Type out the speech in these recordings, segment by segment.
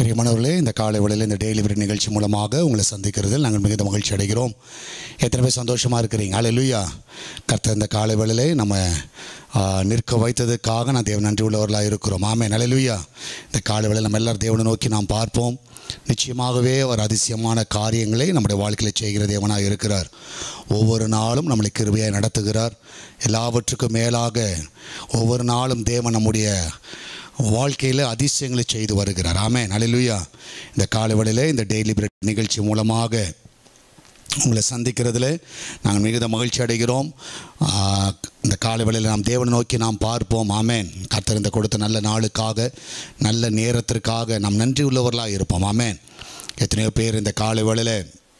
பிரியமானவர்களே இந்த காலை வேளையில் இந்த டெய்லி விட நிகழ்ச்சி மூலமாக உங்களை சந்திக்கிறதில் நாங்கள் மிகுந்த மகிழ்ச்சி அடைகிறோம் எத்தனை பேர் சந்தோஷமாக இருக்கிறீங்க அல்லேலூயா கர்த்தர் இந்த காலை வேளையிலே நம்ம ஆ, நிற்க வைத்ததுக்காக நான் தேவன் நன்றி உள்ளவர்களாக இருக்கிறோம் ஆமே அல்லேலூயா இந்த காலை வேளையில் நம்ம எல்லாரும் தேவனை நோக்கி நாம் பார்ப்போம் நிச்சயமாகவே ஒரு அதிசயமான காரியங்களை நம்முடைய வாழ்க்கையில் செய்கிற தேவனாக இருக்கிறார் ஒவ்வொரு நாளும் நம்மளை கிருபையாக நடத்துகிறார் எல்லாவற்றுக்கும் மேலாக ஒவ்வொரு நாளும் தேவன் நம்முடைய வாழ்க்கையில் அதிசயங்களை செய்து வருகிறார் ஆமென் அல்லேலூயா இந்த காலை வேளையிலே இந்த டெய்லி பிரெட் நிகழ்ச்சி மூலமாக உங்களை சந்திக்கிறதுல நாங்கள் மிகுந்த மகிழ்ச்சி அடைகிறோம் ஆ, இந்த காலை வேளையில் நாம் தேவனை நோக்கி நாம் பார்ப்போம் ஆமேன் கர்த்தர் இந்த கொடுத்த நல்ல நாளுக்காக நல்ல நேரத்திற்காக நாம் நன்றி உள்ளவர்களாக இருப்போம் ஆமேன் எத்தனையோ பேர் இந்த காலை வேளையில்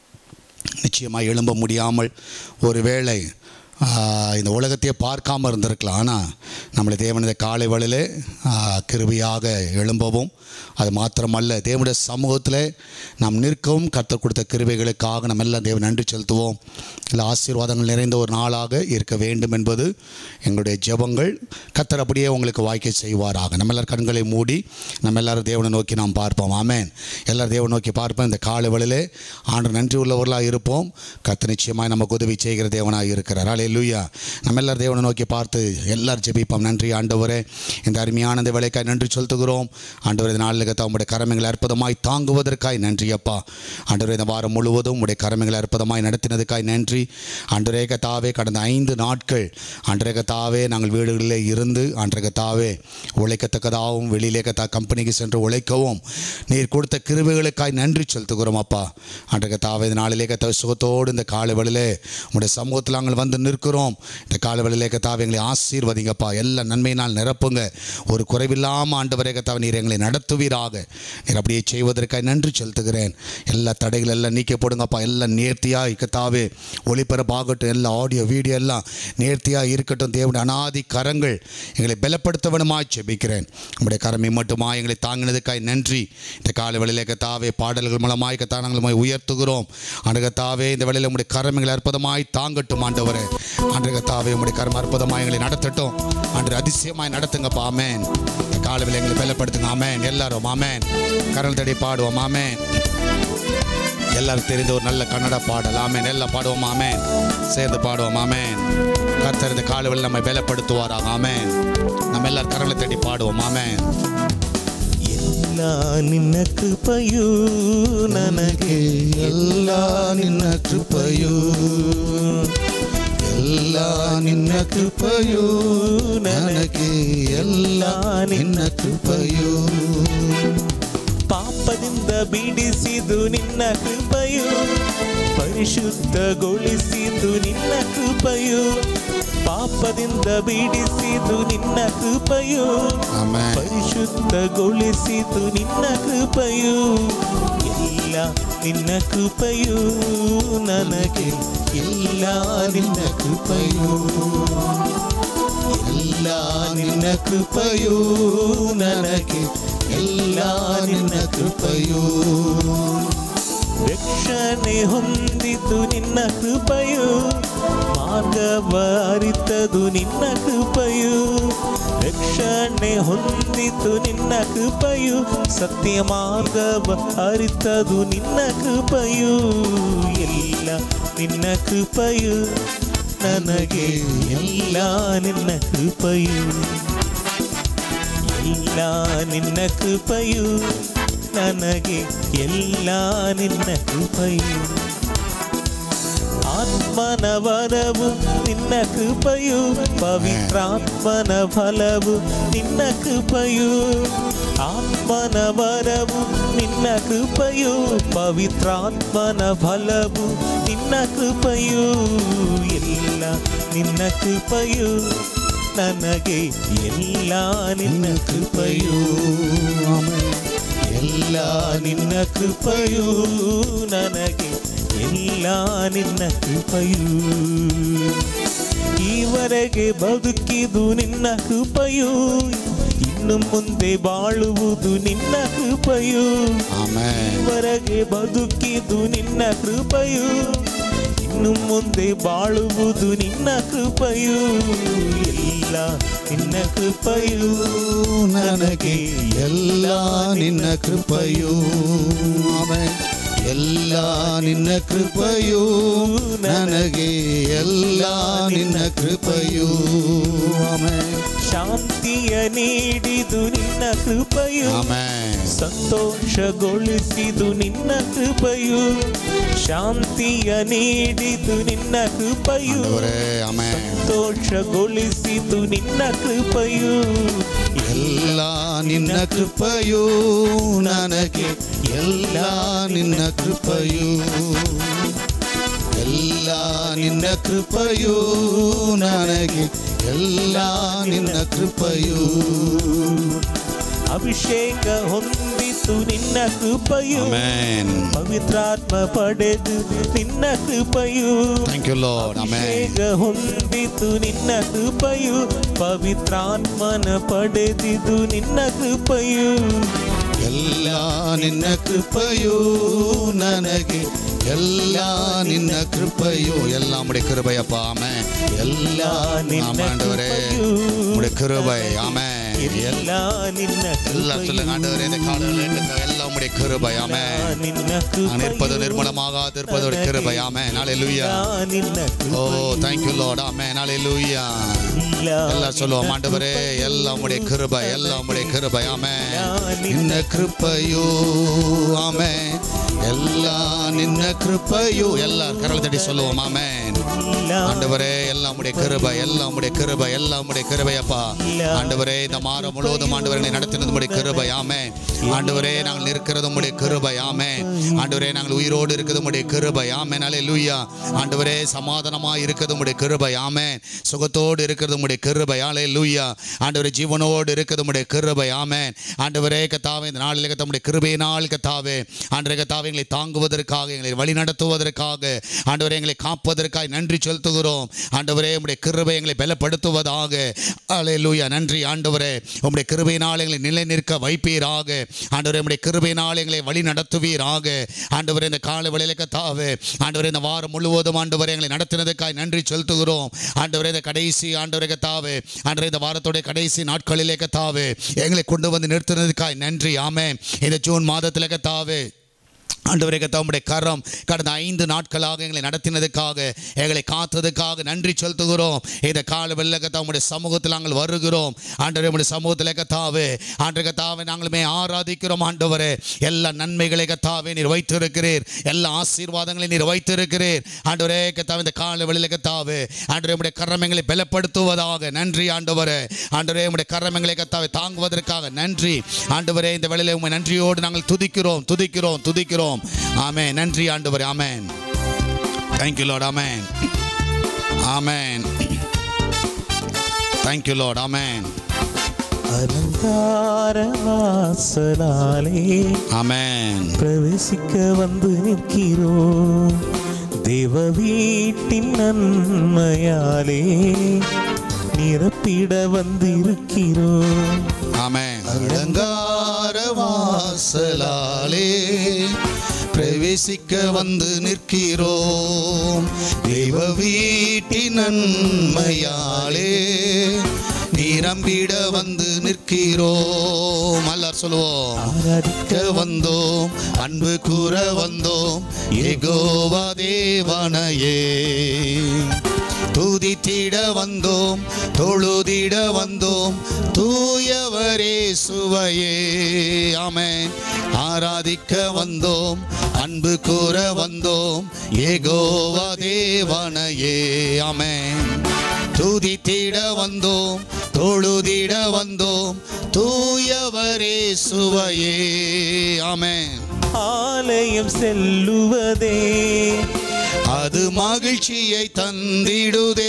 நிச்சயமாக எழும்ப முடியாமல் ஒருவேளை ஆ, இந்த உலகத்தையே பார்க்காம இருந்திருக்கலாம் ஆனால் நம்மளை தேவனது காலை வேளையிலே ஆ, கிருபையாக எழும்பவும் அது மாத்திரமல்ல தேவனுடைய சமூகத்தில் நாம் நிற்கவும் கர்த்தர் கொடுத்த கிருபைகளுக்காக நம்ம எல்லாம் தேவன் நன்றி செலுத்துவோம் இல்லை ஆசீர்வாதங்கள் நிறைந்த ஒரு நாளாக இருக்க வேண்டும் என்பது எங்களுடைய ஜெபங்கள் கர்த்தர் அப்படியே உங்களுக்கு வாய்க்கை செய்வாராக நம்ம எல்லாரும் கண்களை மூடி நம்ம எல்லாரும் தேவனை நோக்கி நாம் பார்ப்போம் ஆமென் எல்லாரும் தேவனை நோக்கி பார்ப்போம் இந்த காலை வேளையிலே ஆண்டு நன்றி உள்ளவர்களாக இருப்போம் கர்த்தர் நிச்சயமாய் நமக்கு உதவி செய்கிற தேவனாக இருக்கிறார் அலே லூயா நம்ம எல்லாரும் தேவனை நோக்கி பார்த்து எல்லாரும் ஜெபிப்போம் நன்றி ஆண்டவரே இந்த அருமையான இந்த வேலைக்காய் நன்றி செலுத்துகிறோம் ஆண்டவர் இந்த நாளில் கத்த உங்களுடைய கரமைகளை அற்புதமாய் தாங்குவதற்காய் நன்றி அப்பா ஆண்டவரே இந்த வாரம் முழுவதும் உடைய கரமைகளை அற்புதமாய் நடத்தினதுக்காய் நன்றி ஆண்டரே கத்தாவே கடந்த ஐந்து நாட்கள் ஆண்டரே கத்தாவே நாங்கள் வீடுகளிலே இருந்து ஆண்டரே கத்தாவே உழைக்கத்தக்கதாகவும் வெளியிலே கத்தா கம்பெனிக்கு சென்று உழைக்கவும் நீர் கொடுத்த கிருபைகளுக்காய் நன்றி செலுத்துகிறோம் அப்பா ஆண்டரே கத்தாவே இந்த நாளிலே கத்த சுகத்தோடு இந்த காலை வேளையிலே உடைய சமூகத்தில் நாங்கள் வந்து நிற்கிறோம் இந்த காலை வேளையிலே கத்தாவே எங்களை ஆசீர்வதிங்கப்பா எல்லா நன்மையினால் நிரப்புங்க ஒரு குறைவில்லாமல் ஆண்டவரே கத்தாவே நீர் எங்களை நடத்துவீராக நீர் அப்படியே செய்வதற்காக நன்றி செலுத்துகிறேன் எல்லா தடைகள் எல்லாம் நீக்க போடுங்கப்பா எல்லாம் நேர்த்தியாக கத்தாவே ஒளிபரப்பாகட்டும் எல்லா ஆடியோ வீடியோ எல்லாம் நேர்த்தியாக இருக்கட்டும் தேவனுடைய அனாதி கரங்கள் எங்களை பலப்படுத்த வேணுமாய் செபிக்கிறேன் உங்களுடைய கரமை மட்டுமா எங்களை தாங்கினதுக்காய் நன்றி இந்த காலை வேளையிலே கத்தாவே பாடல்கள் மூலமாய் கத்தா நாங்கள் உம்மை உயர்த்துகிறோம் அனுகத்தாவே இந்த வேளையில் உங்களுடைய கரமைகளை அற்புதமாய் தாங்கட்டும் ஆண்டவரே அன்றைய உங்களுடைய கரம் அற்புதமாய் எங்களை நடத்தட்டும் அன்று அதிசயமாய் நடத்துங்கப்பா ஆமென் இந்த காலையில் எங்களை பலப்படுத்துங்க ஆமென் எல்லாரும் ஆமென் கரல் தடி பாடுவோம் ஆமென் எல்லாரும் தெரிந்த ஒரு நல்ல கன்னட பாடல் ஆமென் எல்லாம் பாடுவோம் ஆமென் சேர்ந்து பாடுவோம் ஆமென் கர்த்தர் இந்த காலையில் நம்மை பலப்படுத்துவாராக ஆமென் நம்ம எல்லாரும் கரலை தட்டி பாடுவோம் ஆமென் ಎಲ್ಲ ನಿನ್ನ ಕೃಪೆಯು ನನಗೆ ಎಲ್ಲ ನಿನ್ನ ಕೃಪೆಯು ಎಲ್ಲ ನಿನ್ನ ಕೃಪೆಯು ನನಗೆ ಎಲ್ಲ ನಿನ್ನ ಕೃಪೆಯು ಪಾಪದಿಂದ ಬಿಡಿಸಿದು ನಿನ್ನ ಕೃಪೆಯು ಪರಿಶುದ್ಧಗೊಳಿಸಿದು ನಿನ್ನ ಕೃಪೆಯು ಪಾಪದಿಂದ ಬಿಡಿಸಿದು ನಿನ್ನ ಕೃಪೆಯು ஆமென் ಪರಿಶುದ್ಧಗೊಳಿಸಿದು ನಿನ್ನ ಕೃಪೆಯು ಎಲ್ಲ ನಿನ್ನ ಕೃಪೆಯು ನನಗೆ ಎಲ್ಲ ನಿನ್ನ ಕೃಪೆಯು ಎಲ್ಲ ನಿನ್ನ ಕೃಪೆಯು ನನಗೆ ಎಲ್ಲ ನಿನ್ನ ಕೃಪೆಯು ರಕ್ಷಣೆ ಹೊಂದಿದ್ದು ನಿನ್ನ ಕೃಪೆಯು ಮಾರ್ಗವ ಅರಿತದು ನಿನ್ನ ಕೃಪೆಯು ರಕ್ಷಣೆ ಹೊಂದಿದ್ದು ನಿನ್ನ ಕೃಪೆಯು ಸತ್ಯ ಮಾರ್ಗವ ಅರಿತದು ನಿನ್ನ ಕೃಪೆಯು ಎಲ್ಲ ನಿನ್ನ ಕೃಪೆಯು ನನಗೆ ಎಲ್ಲ ನಿನ್ನ ಕೃಪೆಯು ಎಲ್ಲ ನಿನ್ನ ಕೃಪೆಯು ನನಗೆ ಎಲ್ಲ ನಿನ್ನ ಕೃಪೆಯು ಆತ್ಮನ ವರವು ನಿನ್ನ ಕೃಪೆಯು ಪವಿತ್ರಾತ್ಮನ ಫಲವು ನಿನ್ನ ಕೃಪೆಯು ಆತ್ಮನ ವರವು ನಿನ್ನ ಕೃಪೆಯು ಪವಿತ್ರಾತ್ಮನ ಫಲವು ನಿನ್ನ ಕೃಪೆಯು ಎಲ್ಲ ನಿನ್ನ ಕೃಪೆಯು ನನಗೆ ಎಲ್ಲ ನಿನ್ನ ಕೃಪೆಯು ಎಲ್ಲ ನಿನ್ನ ಕೃಪೆಯು ನನಗೆ ಎಲ್ಲ ನಿನ್ನ ಕೃಪೆಯು ಈವರೆಗೆ ಬದುಕಿದು ನಿನ್ನ ಕೃಪೆಯು ಇನ್ನು ಮುಂದೆ ಬಾಳುವುದು ನಿನ್ನ ಕೃಪೆಯು ஆமென் ಈವರೆಗೆ ಬದುಕಿದು ನಿನ್ನ ಕೃಪೆಯು ಇನ್ನು ಮುಂದೆ ಬಾಳುವುದು ನಿನ್ನ ಕೃಪೆಯು ಎಲ್ಲ ನಿನ್ನ ಕೃಪೆಯು ನನಗೆ ಎಲ್ಲ ನಿನ್ನ ಕೃಪೆಯು ಆಮೆನ್. ಎಲ್ಲ ನಿನ್ನ ಕೃಪೆಯು ನನಗೆ ಎಲ್ಲ ನಿನ್ನ ಕೃಪೆಯು ಆಮೆನ್. ಶಾಂತಿಯ ನೀಡಿದು ನಿನ್ನ ಕೃಪೆಯು ஆமென் ಸಂತೋಷಗೊಳಿಸಿದು ನಿನ್ನ ಕೃಪೆಯು ಶಾಂತಿಯ ನೀಡಿದು ನಿನ್ನ ಕೃಪೆಯು ஆண்டவரே ஆமென் ಸಂತೋಷಗೊಳಿಸಿದು ನಿನ್ನ ಕೃಪೆಯು ಎಲ್ಲ ನಿನ್ನ ಕೃಪೆಯು ನನಗೆ ಎಲ್ಲ ನಿನ್ನ ಕೃಪೆಯು ಎಲ್ಲ ನಿನ್ನ ಕೃಪೆಯು ನನಗೆ ಎಲ್ಲ ನಿನ್ನ ಕೃಪೆಯು ಅಭಿಷೇಕ ಹೊಂದಿತು ನಿನ್ನ ಕೃಪೆಯು ஆமென் ಪವಿತ್ರಾತ್ಮ ಪಡೆದು ನಿನ್ನ ಕೃಪೆಯು Thank you Lord ஆமென் ಅಭಿಷೇಕ ಹೊಂದಿತು ನಿನ್ನ ಕೃಪೆಯು ಪವಿತ್ರಾತ್ಮನ ಪಡೆದಿದು ನಿನ್ನ ಕೃಪೆಯು ಎಲ್ಲ ನಿನ್ನ ಕೃಪೆಯು ನನಗೆ ಎಲ್ಲ ನಿನ್ನ ಕೃಪೆಯು எல்லாம் உம்முடைய கிருபையப்பா ஆமென் ಎಲ್ಲ ನಿನ್ನ ஆமா ஆண்டவரே ಕೃಪೆಯು உம்முடைய கிருபை ஆமென் ಎಲ್ಲ ನಿನ್ನ எல்லாம் சொல்லுங்க ஆண்டவரே இந்த காலையில் எல்லாம் உம்முடைய கிருபை ஆமென் ನಿನ್ನ நான் இருப்பது ಕೃಪೆಯು நிர்மலமாகாது இருப்பது ஒரு கிருபை ஆமென் ஹalleluya ನಿನ್ನ ஓ ಕೃಪೆಯು thank you lord ஆமென் ஹalleluya ಇಲ್ಲ எல்லாம் சொல்லுவோம் ஆண்டவரே எல்லாம் உம்முடைய கிருபை எல்லாம் உம்முடைய கிருபை ஆமென் ನಿನ್ನ ಕೃಪೆಯು ಆಮೆನ್ ಎಲ್ಲ ನಿನ್ನ ಕೃಪೆಯು எல்லாரும் கரல் தட்டி சொல்லுவோம் ஆமென் ಇಲ್ಲ ஆண்டவரே எல்லாம் உடைய கிருபை எல்லாம் உடைய கிருபை எல்லாம் உடைய கிருபை அப்பா ஆண்டவரே இந்த மாதம் முழுவதும் ஆண்டவரை நீ நடத்தினது உடைய கிருபை ஆமே ஆண்டவரே நாங்கள் நிற்கிறது உடைய கிருபை ஆமே ஆண்டவரே நாங்கள் உயிரோடு இருக்கிறது உடைய கிருபை ஆமே நாளே லூயா ஆண்டவரே சமாதானமாக இருக்கிறது உடைய கிருபை ஆமே சுகத்தோடு இருக்கிறது உடைய கிருபை ஆலே லூயா ஆண்டவரே ஜீவனோடு இருக்கிறது உடைய கிருபை ஆமே ஆண்டவரே கத்தாவே இந்த நாளில் கத்த உடைய கிருபையினால் கத்தாவே ஆண்டவரே கத்தாவே எங்களை தாங்குவதற்காக எங்களை வழி நடத்துவதற்காக ஆண்டவரே எங்களை காப்பதற்காக நன்றி செலுத்துகிறோம் ஆண்டவரே உம்முடைய கிருபை எங்களை பலப்படுத்துவதாக அல்லேலூயா நன்றி ஆண்டவரே உம்முடைய கிருபையினால் எங்களை நிலை நிற்க வைப்பீராக ஆண்டவரே உம்முடைய கிருபையினால் எங்களை வழி நடத்துவீராக ஆண்டவரே இந்த கால வேளையில கத்தாவே ஆண்டவரே இந்த வாரம் முழுவதும் ஆண்டவரே எங்களை நடத்தினதுக்காய் நன்றி செலுத்துகிறோம் ஆண்டவரே இந்த கடைசி ஆண்டவரே கத்தாவே ஆண்டவரே இந்த வாரத்துடைய கடைசி நாட்களிலே கத்தாவே எங்களை கொண்டு வந்து நிறுத்தினதுக்காய் நன்றி ஆமே இந்த ஜூன் மாதத்தில் கத்தாவே ஆண்டவரே கத்தா உம்முடைய கரம் கடந்த ஐந்து நாட்களாக எங்களை நடத்தினதுக்காக எங்களை காத்ததுக்காக நன்றி செலுத்துகிறோம் இந்த கால வெள்ள கத்தா உம்முடைய சமூகத்தில் நாங்கள் வருகிறோம் ஆண்டவரே உம்முடைய சமூகத்தில் கத்தாவே ஆண்டு கத்தாவே நாங்களுமே ஆராதிக்கிறோம் ஆண்டவரே எல்லா நன்மைகளை கத்தாவே நீர் வைத்திருக்கிறீர் எல்லா ஆசீர்வாதங்களை நீர் வைத்திருக்கிறீர் ஆண்டவரே கத்தாவே இந்த கால வெளியில கத்தாவே ஆண்டவரே உம்முடைய கரம் எங்களை பலப்படுத்துவதாக நன்றி ஆண்டவரே ஆண்டவரே உம்முடைய கரம் எங்களை கத்தாவே தாங்குவதற்காக நன்றி ஆண்டவரே இந்த வேளையில உம்மை நன்றியோடு நாங்கள் துதிக்கிறோம் துதிக்கிறோம் துதிக்கிறோம் ஆமென் நன்றி ஆண்டவரே ஆமென் தேங்க் யூ லார்ட் ஆமென் ஆமென் தேங்க் யூ லார்ட் ஆமென் அலங்கார வாசலாலே ஆமென் பிரவேசிக்க வந்து நிற்கிறோம் தேவ வீட்டின் நன்மையாலே நிரப்பிட வந்திருக்கிறோம் ஆமென் அலங்கார வாசலாலே பிரவேசிக்க வந்து நிற்கிறோம் தெய்வ வீட்டின் நன்மையாலே நிரம்பிட வந்து நிற்கிறோம் எல்லாரும் சொல்லுவோம் ஆராதிக்க கேட்க வந்தோம் அன்பு கூற வந்தோம் ஏகோவா தேவனையே துதித்திட வந்தோம் தொழுதிட வந்தோம் தூயவரே சுவையே ஆமென் ஆராதிக்க வந்தோம் அன்பு கூற வந்தோம் ஏகோவா தேவனையே ஆமென் துதித்திட வந்தோம் தொழுதிட வந்தோம் தூயவரே சுவையே ஆமென் ஆலயம் செல்லுவதே அது மகிழ்ச்சியை தந்திடுதே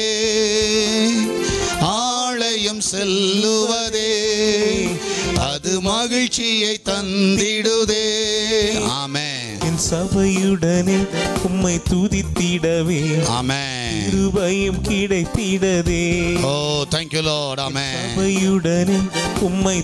ஆலயம் செல்லுவதே அது மகிழ்ச்சியை தந்திடுதே ஆமென் என் சபையுடனே உம்மை துதித்திடவே ஆமென் கிருபையும் கிடைத்திடதே ஓ தேங்க் யூ லார்ட் ஆமென் சபையுடனே உம்மை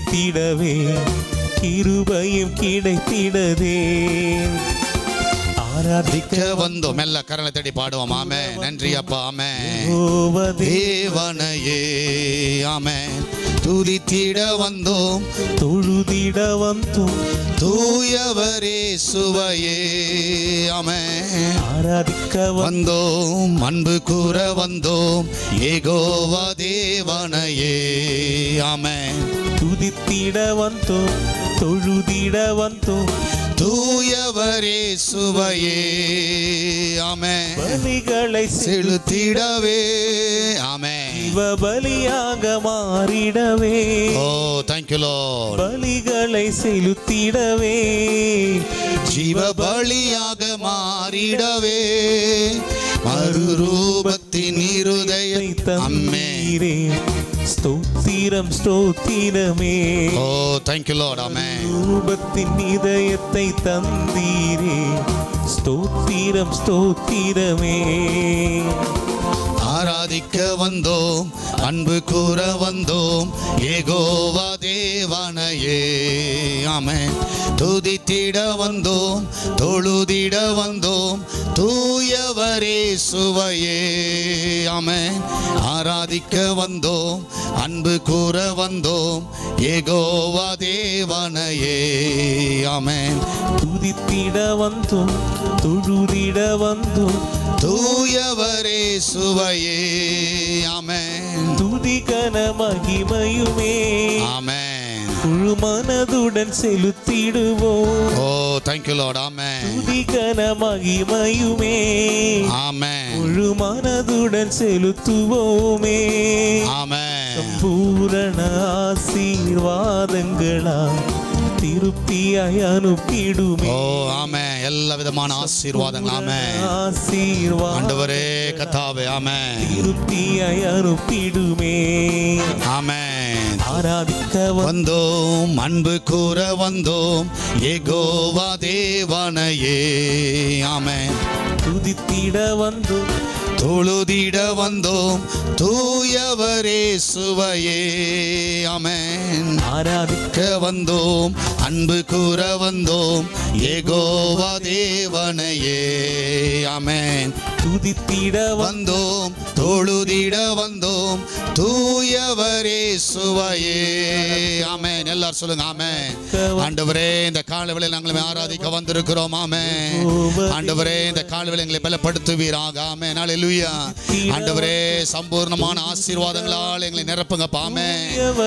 துதித்திடவே கிருபையும் கிடைத்திடதே ஆராதிக்க திக்க வந்தோம் மெல்ல கரலை தேடி பாடுவோம் ஆமே நன்றி அப்பா ஆமே போவதே தேவனையே ஆமே துதித்திட வந்தோம் தொழுதிட வந்தோம் தூயவரே சுவையே ஆமே ஆராதிக்க வந்தோம் வந்தோம் அன்பு கூற வந்தோம் ஏகோவா தேவனையே ஆமே துதித்திட வந்தோம் தொழுதிட வந்தோம் தூயவரே சுவையே ஆமே பலிகளை செலுத்திடவே ஆமே சிவ பலியாக மாறிடவே ஓ தேங்க்யூ லார்ட் பலிகளை செலுத்திடவே ஜீவ பலியாக மாறிடவே மறுரூபத்தின் இருதய அம்மே தந்தீரே ஸ்தோத்திரம் ஸ்தோத்திரமே ஓ தேங்க்யூ லார்ட் ஆமே ரூபத்தின் இதயத்தை தந்தீரே ஸ்தோத்திரம் ஸ்தோத்திரமே ஆராதிக்க வந்தோம் அன்பு கூற வந்தோம் ஏகோவா தேவனையே ஆமே துதித்திட வந்தோம் தொழுதிட வந்தோம் தூயவரே சுவையே ஆமே ஆராதிக்க வந்தோம் அன்பு கூற வந்தோம் ஏகோவா தேவனையே ஆமே துதித்திட வந்தோம் தொழுதிட வந்தோம் தூயவரே சுவையே ஆமென் துதிகன மகிமையுமே ஆமென் முழு மனதுடன் செலுத்திடுவோம் ஓ தேங்க்யூ லார்ட் ஆமென் துதிகன மகிமையுமே ஆமென் முழு மனதுடன் செலுத்துவோமே ஆமென் பூரண ஆசீர்வாதங்களா திருப்தியாய் அனுப்பிடுமே ஓ ஆமென் எல்லா விதமான ஆசீர்வாதங்கள் ஆமென் ஆசீர்வாதம் ஆண்டவரே கத்தாவே ஆமென் திருப்தியாய் அனுப்பிடுமே ஆமென் ஆராதிக்க வந்த வந்தோம் அன்பு கூற வந்தோம் ஏகோவா தேவனையே ஆமென் துதித்திட வந்தோம் தொழுதிட வந்தோம் தூயவரே சுவையே ஆமென் ஆராதிக்க கேட்க வந்தோம் அன்பு கூற வந்தோம் ஏகோவா தேவனையே ஆமென் துதித்திட வந்த வந்தோம் தொழுதிட வந்தோம் தூயவரே சுவையே ஆமென் எல்லாரும் சொல்லுங்க ஆமென் ஆண்டவரே இந்த காலவேளை நாங்கள் ஆராதிக்க வந்திருக்கிறோம் ஆமென் ஆண்டவரே இந்த காலவேளை எங்களை பலப்படுத்துவீராக ஆமென் ஹalleluya ஆண்டவரே சம்பூர்ணமான ஆசீர்வாதங்களால் எங்களை நிரப்புங்க ஆமென்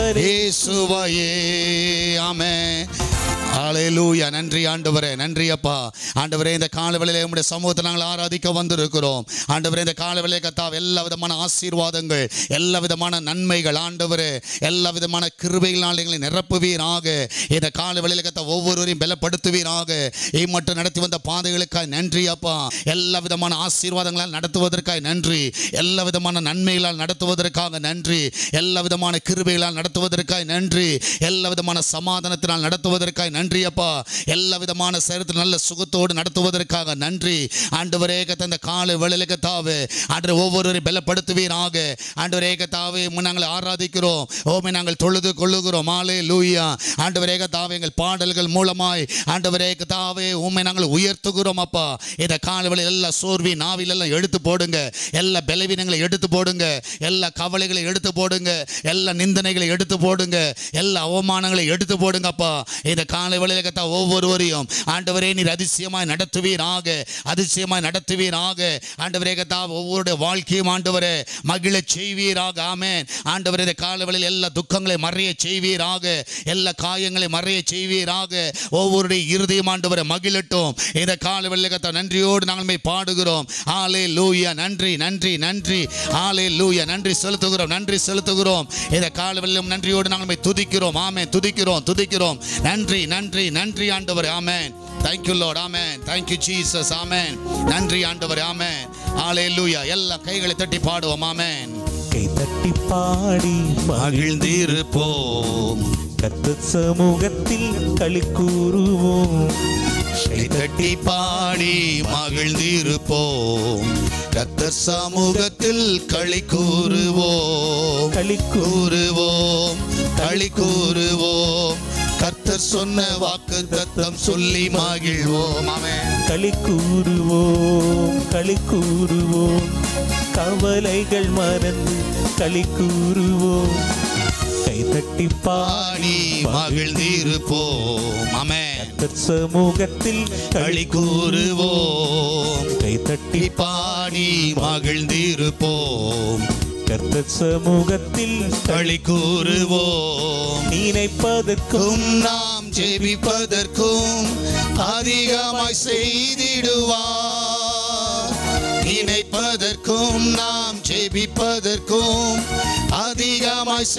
இயேசுவையே ஆமென் ஹalleluya நன்றி ஆண்டவரே நன்றி அப்பா ஆண்டவரே இந்த காலவேளையிலே உம்முடைய சமூகத்தை நாங்கள் ஆராதிக்க வந்திருக்கிறோம் ஆண்டவரே இந்த காலவேளையிலே கத்தாவ் எல்லா விதமான ஆசீர்வாதங்கள் எல்லா விதமான நன்மைகள் ஆண்டவரே எல்லா விதமான கிருபைகளால் எங்களை நிரப்புவீராக இந்த காலவேளையிலே கத்தா ஒவ்வொருவரையும் பலப்படுத்துவீராக இ மட்டும் நடத்தி வந்த பாதைகளுக்காய் நன்றி அப்பா எல்லா விதமான ஆசீர்வாதங்களால் நடத்துவதற்காய் நன்றி எல்லா விதமான நன்மைகளால் நடத்துவதற்காக நன்றி எல்லா விதமான கிருபைகளால் நடத்துவதற்காய் நன்றி எல்லா விதமான சமாதானத்தினால் நடத்துவதற்காய் நன்றி அப்பா எல்லா விதமான சரித்திர நல்ல சுகத்தோடு நடத்துவதற்காக நன்றி ஆண்டவரே கத்த இந்த கால வேளையில கத்தாவே ஆண்டு ஒவ்வொருவரையும் பலப்படுத்துவீராக ஆண்டவரே கத்தாவே உம்மை நாங்கள் ஆராதிக்கிறோம் ஓமை நாங்கள் தொழுது கொள்ளுகிறோம் மாலே லூயா ஆண்டவரே கத்தாவே எங்கள் பாடல்கள் மூலமாய் ஆண்டவரே கத்தாவே உண்மை நாங்கள் உயர்த்துகிறோம் அப்பா இந்த கால வேளையில் எல்லா சோர்வி நாவில் எல்லாம் எடுத்து போடுங்க எல்லா பலவீனங்களை எடுத்து போடுங்க எல்லா கவலைகளை எடுத்து போடுங்க எல்லா நிந்தனைகளை எடுத்து போடுங்க எல்லா அவமானங்களை எடுத்து போடுங்கப்பா இந்த காலை வேளையில கத்தா ஒவ்வொருவரையும் ஆண்டவரே நீர் அதிசயமாய் நடத்துவீராக அதிசயமாய் நடத்துவீராக ஆண்டவரே கத்தா ஒவ்வொருடைய வாழ்க்கையும் ஆண்டவரே மகிழச் செய்வீராக ஆமென் ஆண்டவரே இந்த காலை வேளையில் எல்லா துக்கங்களை மறைய செய்வீராக எல்லா காயங்களை மறைய செய்வீராக ஒவ்வொருடைய இருதயம் ஆண்டவரை மகிழட்டும் இந்த காலை வேளையில கத்தா நன்றியோடு நாங்கள் மெய் பாடுகிறோம் ஆலே லூயா நன்றி நன்றி நன்றி ஆலே லூயா நன்றி செலுத்துகிறோம் நன்றி செலுத்துகிறோம் இந்த காலவெல்லும் நன்றியோடு நாங்கள் மெய் துதிக்கிறோம் ஆமென் துதிக்கிறோம் துதிக்கிறோம் நன்றி நன்றி நன்றி ஆண்டவர் ஆமென் தேங்க்யூ லார்ட் ஆமென் தேங்க்யூ ஜீசஸ் ஆமென் நன்றி ஆண்டவர் ஆமென் ஆலே லூயா எல்லா கைகளை தட்டி பாடுவோம் ஆமென் கை தட்டி பாடி மகிழ்ந்திருப்போம் கத்த சமூகத்தில் களி கூறுவோம் கை தட்டி பாடி மகிழ்ந்திருப்போம் கத்த சமூகத்தில் களி கூறுவோம் களி கூறுவோம் களி கூறுவோம் கர்த்தர் சொன்ன வாக்கு தத்தம் சொல்லி மகிழ்வோம் ஆமென் களி கூறுவோம் களி கூறுவோம் கவலைகள் மறந்து களி கூறுவோம் கைதட்டி பாடி மகிழ்ந்திருப்போம் ஆமென் கர்த்தர் சமூகத்தில் களி கூறுவோம் கைதட்டி பாடி மகிழ்ந்திருப்போம் கர்த்தர் சமூகத்தில் களி கூறுவோம் நினைப்பதற்கும் கும் நாம் ஜெபிப்பதற்கும் அதிகமாய் செய்திடுவார் நினைப்பதற்கும் நாம் ஜெபிப்பதற்கும் அதிகமாய்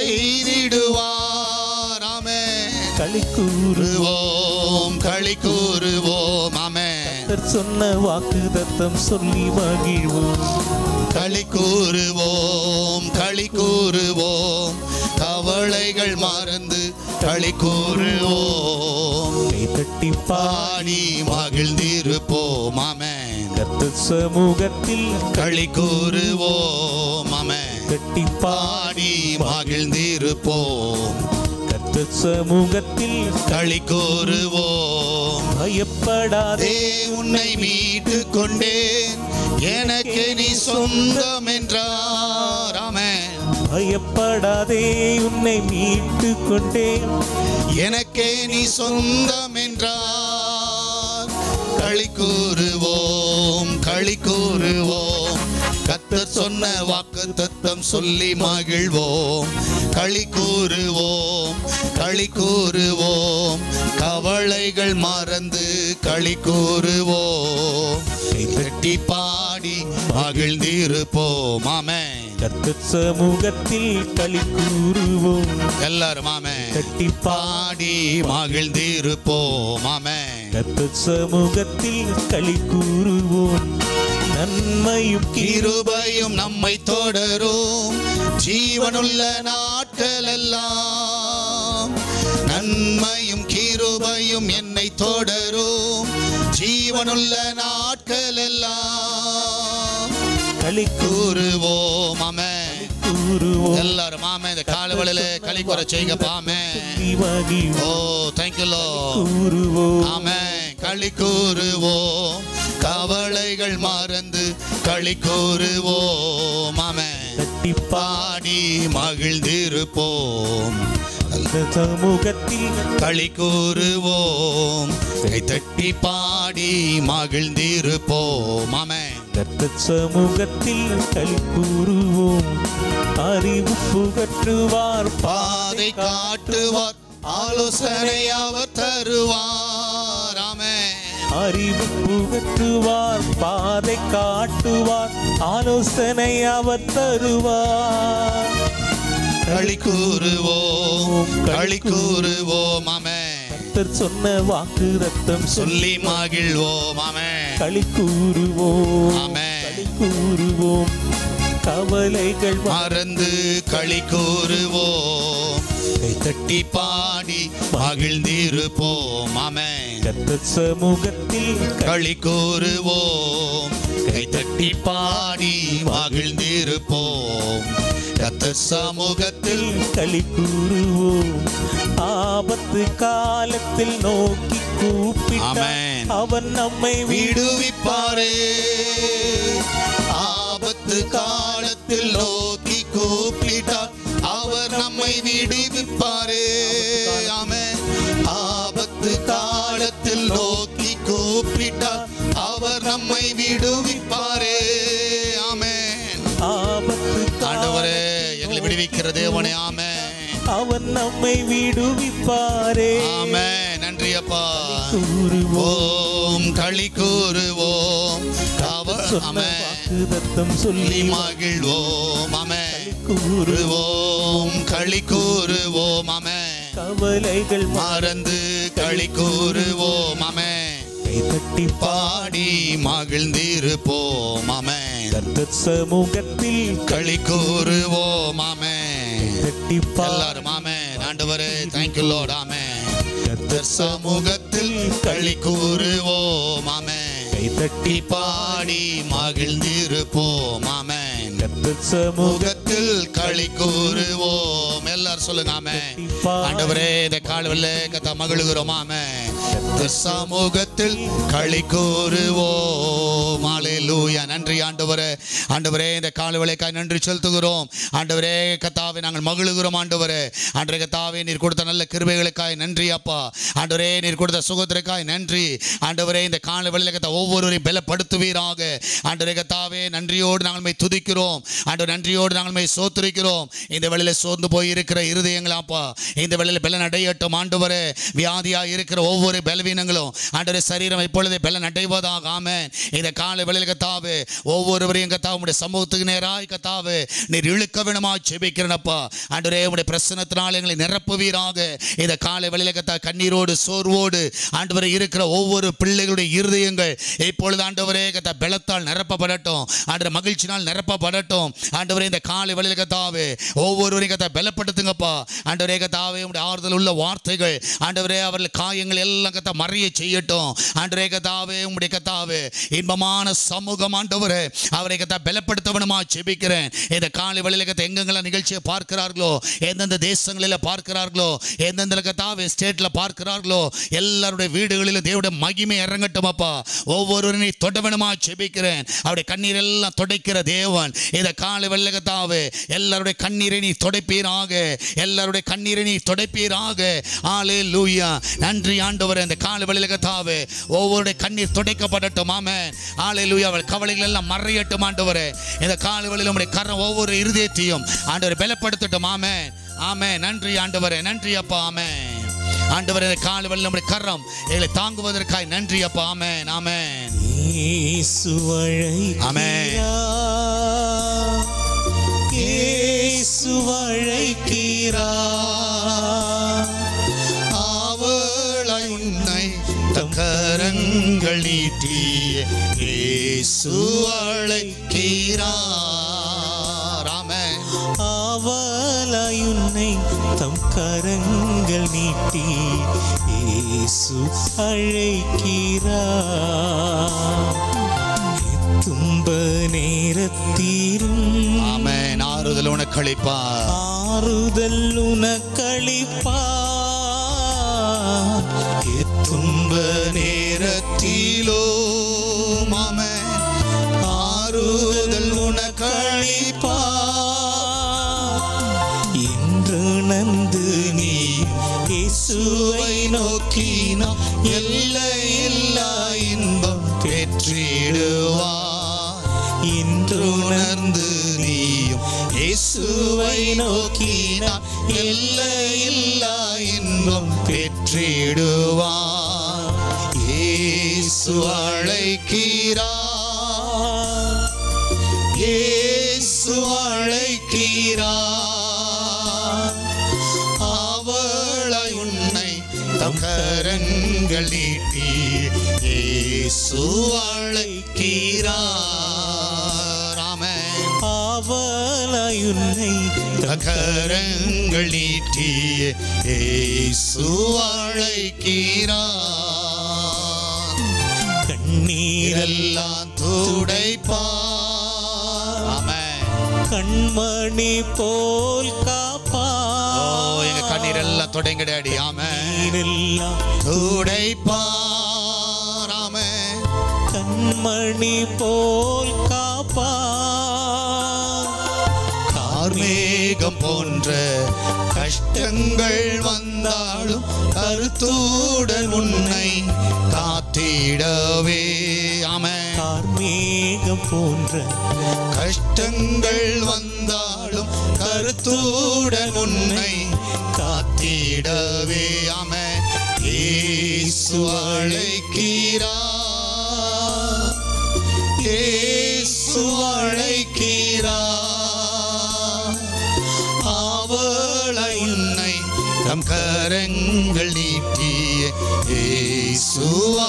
செய்திடுவார் ஆமென் களி கூறு கூறுவோம் களி கூறுவோம் ஆமென் கர்த்தர் சொன்ன வாக்கு தத்தம் சொல்லி மகிழ்வோம் களி கூறுவோம் களி கூறுவோம் கவலைகள் மறந்து களி கூறுவோம் கைதட்டி பாடி மகிழ்ந்திருப்போம் ஆமென் கர்த்தர் சமூகத்தில் களி கூறுவோம் ஆமென் கட்டி பாடி மகிழ்ந்திருப்போம் கர்த்தர் சமூகத்தில் களி கூறுவோம் பயப்படாதே அதே உன்னை மீட்டு கொண்டேன் எனக்கு நீ சொந்தம் என்றார் ஆமென் பயப்படாதே உன்னை மீட்டு கொண்டேன் எனக்கே நீ சொந்தம் என்றார் களி கூறுவோம் களி கூறுவோம் கத்தர் சொன்ன வாக்கு தத்தம் சொல்லி மகிழ்வோம் களி கூறுவோம் களி கூறுவோம் கவலைகள் மறந்து களி கூறுவோம் கட்டி பாடி மகிழ்ந்திருப்போம் ஆமென் கர்த்தர் சமூகத்தில் களி கூறுவோம் எல்லாரும் ஆமென் கட்டி பாடி மகிழ்ந்திருப்போம் ஆமென் கர்த்தர் சமூகத்தில் களி கூறுவோம் நன்மையும் கீரு கிருபையும் நம்மை தொடரும் ஜீவனுள்ள நாட்கள் எல்லாம் நன்மையும் கிருபையும் என்னை தொடரும் ஜீவனுள்ள நாட்கள் எல்லாம் களி கூறுவோம் ஆமென் கூறுவோம் எல்லாரும் ஆமே இந்த காலவழியில களி குறை செய்க பாமே சொல்லி மகிழ்வோம் ஓ தேங்க்யூ லோ கூறுவோம் ஆமென் களி கூறுவோம் கவலைகள் மறந்து களி கூறுவோம் ஆமென் கட்டி பாடி மகிழ்ந்திருப்போம் அந்த சமூகத்தில் களி கூறுவோம் கைத்தட்டி பாடி மகிழ்ந்திருப்போம் ஆமென் கர்த்தர் சமூகத்தில் களி கூறுவோம் அறிவு புகற்றுவார் பாதை காட்டுவார் ஆலோசனை அவர் தருவார் ஆமென் அறிவு புகற்றுவார் பாதை காட்டுவார் ஆலோசனை அவர் தருவார் களி கூறுவோம் களி கூறுவோம் ஆமென் கர்த்தர் சொன்ன வாக்கு ரத்தம் சொல்லி சொல்லி மகிழ்வோம் ஆமென் களி கூறுவோம் ஆமென். களி கூறுவோம் கவலைகள் வ- மறந்து களி கூறுவோம் கைத்தட்டி பாடி மகிழ்ந்திருப்போம் ஆமென் கர்த்தர் சமூகத்தில் களி கூறுவோம் கைத்தட்டி பாடி மகிழ்ந்திருப்போம் கத்தர் சமூகத்தில் களி கூறுவோம் ஆபத்து காலத்தில் நோக்கி கூப்பிட்டார் ஆமென். அவன் நம்மை வீடு விடுவிப்பாரே ஆபத்து காலத்தில் நோக்கி கூப்பிட்டார் அவர் நம்மை விடுவிப்பாரே ஆமென் ஆபத்து காலத்தில் நோக்கி கூப்பிட்டார் அவர் நம்மை விடுவிப்பாரே ஆமென் ஆபத்து ஆண்டவரே காலத்தில் எங்களை விடுவிக்கிற தேவனே ஆமென் அவன் நம்மை விடுவிப்பாரே ஆமென் நன்றி அப்பா கூறுவோம் ஓம் களி கூறுவோம் அவர் சொன்ன ஆமென் வாக்குதத்தம் சொல்லி சொல்லி மகிழ்வோம் ஆமென் கூறுவோம் கூறுவோம் களி கூறுவோம் ஆமென் கவலைகள் மறந்து களி கூறுவோம் ஆமென் கைதட்டி பாடி மகிழ்ந்திருப்போம் ஆமென் கர்த்தர் சமூகத்தில் களி கூறுவோம் ஆமென் கட்டி எல்லாரும் ஆமென் ஆண்டவரே தேங்க்யூ லார்ட் ஆமென் கர்த்தர் சமூகத்தில் களி கூறுவோம் ஆமென் கைதட்டி பாடி மகிழ்ந்திருப்போம் ஆமென் கத்தர் சமூக முகத்தில் களி கூறுவோம் எல்லாரும் சொல்லுங்க ஆமென் ஆண்டவரே இந்த கால்வல்ல கத்த மகிழுகிறோம் ஆமென் இந்த சமூகத்தில் களி கூறுவோம் ஹalleluya நன்றி ஆண்டவரே ஆண்டவரே இந்த கால்வலைக்காய் நன்றி செலுத்துகிறோம் ஆண்டவரே கத்தாவே நாங்கள் மகிழுகிறோம் ஆண்டவரே ஆண்டவரே கத்தாவே நீர் கொடுத்த நல்ல கிருபைகளுக்காய் நன்றி அப்பா ஆண்டவரே நீர் கொடுத்த சுகத்திற்காய் நன்றி ஆண்டவரே இந்த கால்வலையில கத்த ஒவ்வொருவரையும் பலப்படுத்துவீராக ஆண்டவரே கத்தாவே நன்றியோடு நாங்கள் மை துதிக்கிறோம் ஆண்டவர் நன்றியோடு நாங்கள் மை சோத்திருக்கிறோம் இந்த வேளையில சோர்ந்து போய் இருக்கிற இருதயங்களாப்பா இந்த வேளையில பலன் அடையட்டும் ஆண்டவரே வியாதியா இருக்கிற ஒவ்வொரு பலவீனங்களும் ஆண்டவரே சரீரம் இப்பொழுதே பலன் அடைவதாக ஆமென் இந்த காலை வேளையில கத்தாவே ஒவ்வொருவரையும் கத்தா உடைய சமூகத்துக்கு நேராய் கத்தாவே நீர் இழுக்க வேணுமா செபிக்கிறனப்பா ஆண்டவரே உடைய பிரசனத்தினால் எங்களை நிரப்புவீராக இந்த காலை வேளையில கத்தா கண்ணீரோடு சோர்வோடு ஆண்டவரே இருக்கிற ஒவ்வொரு பிள்ளைகளுடைய இருதயங்கள் இப்பொழுது ஆண்டவரே கத்தா பலத்தால் நிரப்பப்படட்டும் ஆண்டவர் மகிழ்ச்சினால் நிரப்பப்படட்டும் ஆண்டவரே இந்த காலை வேளையில கத்தாவே ஒவ்வொருவரையும் கத்தா பலப்படுத்துங்கப்பா ஆண்டவரே கத்தாவே உடைய ஆறுதல் உள்ள வார்த்தைகள் ஆண்டவரே அவர்கள் காயங்கள் எல்லாம் கத்தா மறைய செய்யட்டும் ஆண்டவரே கத்தாவே உம்முடைய கத்தாவே இன்பமான சமூகம் ஆண்டவரே அவரை கத்தா பலப்படுத்தவனுமா செபிக்கிறேன் இந்த காலை வேளையில கத்தா எங்கெங்கெல்லாம் நிகழ்ச்சியை பார்க்கிறார்களோ எந்தெந்த தேசங்களில் பார்க்கிறார்களோ எந்தெந்த கத்தாவே ஸ்டேட்ல பார்க்கிறார்களோ எல்லாருடைய வீடுகளிலும் தேவனுடைய மகிமை இறங்கட்டும் அப்பா ஒவ்வொருவரையும் தொடவனுமா செபிக்கிறேன் அவருடைய கண்ணீர் எல்லாம் துடைக்கிற தேவன் இந்த காலை வெள்ளகத்தாவே எல்லாருடைய கண்ணீரை நீ துடைப்பீராக எல்லாருடைய கண்ணீரை நீ துடைப்பீராக ஆலே லூயா நன்றி ஆண்டவர் இந்த காலை வெள்ளகத்தாவே ஒவ்வொருடைய கண்ணீர் துடைக்கப்படட்டும் ஆமே ஆலே லூயா அவள் கவலைகள் எல்லாம் மறையட்டும் ஆண்டவரே இந்த காலை வேளையில உம்முடைய கரம் ஒவ்வொரு இருதயத்தையும் ஆண்டவரை பலப்படுத்தட்டும் ஆமே ஆமே நன்றி ஆண்டவரே நன்றி அப்பா ஆமே ஆண்டவரே இந்த காலை வேளையில நம்முடைய கரம் எங்களை தாங்குவதற்காய் நன்றி அப்பா ஆமென் ஆமென் இயேசு ஆமென். அழைக்கிறார் இயேசு அழைக்கிறார் ஆவலாய் உன்னை தக்கரங்கள் நீட்டி இயேசு அழைக்கிறார் ஆமென் ஆவலாயுன்னை தம் கரங்கள் நீட்டி இயேசு அழைக்கிறார் துன்ப நேரத்தீரும் ஆமென் ஆறுதல் உனக்கு அளிப்பார் ஆறுதல் உனக்களிப்பார் துன்ப நேரத்திலோ ஆமென் ஆறுதல் உனக்கு அளிப்பார் என்று நந்து நீ இயேசுவை நோக்கினான் எல்லையில்லா இன்பம் பெற்றிடுவார் என்று உணர்ந்து நீயும் இயேசுவை நோக்கினார் எல்லையில்லா இன்பம் பெற்றிடுவார் இயேசு அழைக்கிறார் இயேசு அழைக்கிறார் அவளை உன்னை தம் கரங்கள் நீட்டி இயேசு அழைக்கிறார் ஆமென் ஆவலாயுன்னை தம் கரங்கள் நீட்டி இயேசு அழைக்கிறார் கண்ணீரல் நீரெல்லாம் துடைப்பார் ஆமென் கண்மணி போல் காப்பா ஓ எங்க கண்ணீரெல்லாம் தொடங்கிடாடி ஆமென் நீரெல்லாம் துடைப்பார் ஆமென் கண்மணி போல் காப்பா கார்மேகம் போன்ற கஷ்டங்கள் வந்தாலும் கருத்துடன் உன்னை காத்திடவே ஆமென் கார்மேகம் போன்ற கஷ்டங்கள் வந்தாலும் கருத்துடன் உன்னை காத்திடவே ஆமென் இயேசு அழைக்கிறார் இயேசு அழைக்கிறார் அவளை உன்னை தம் கரங்கள் நீட்டிய இயேசு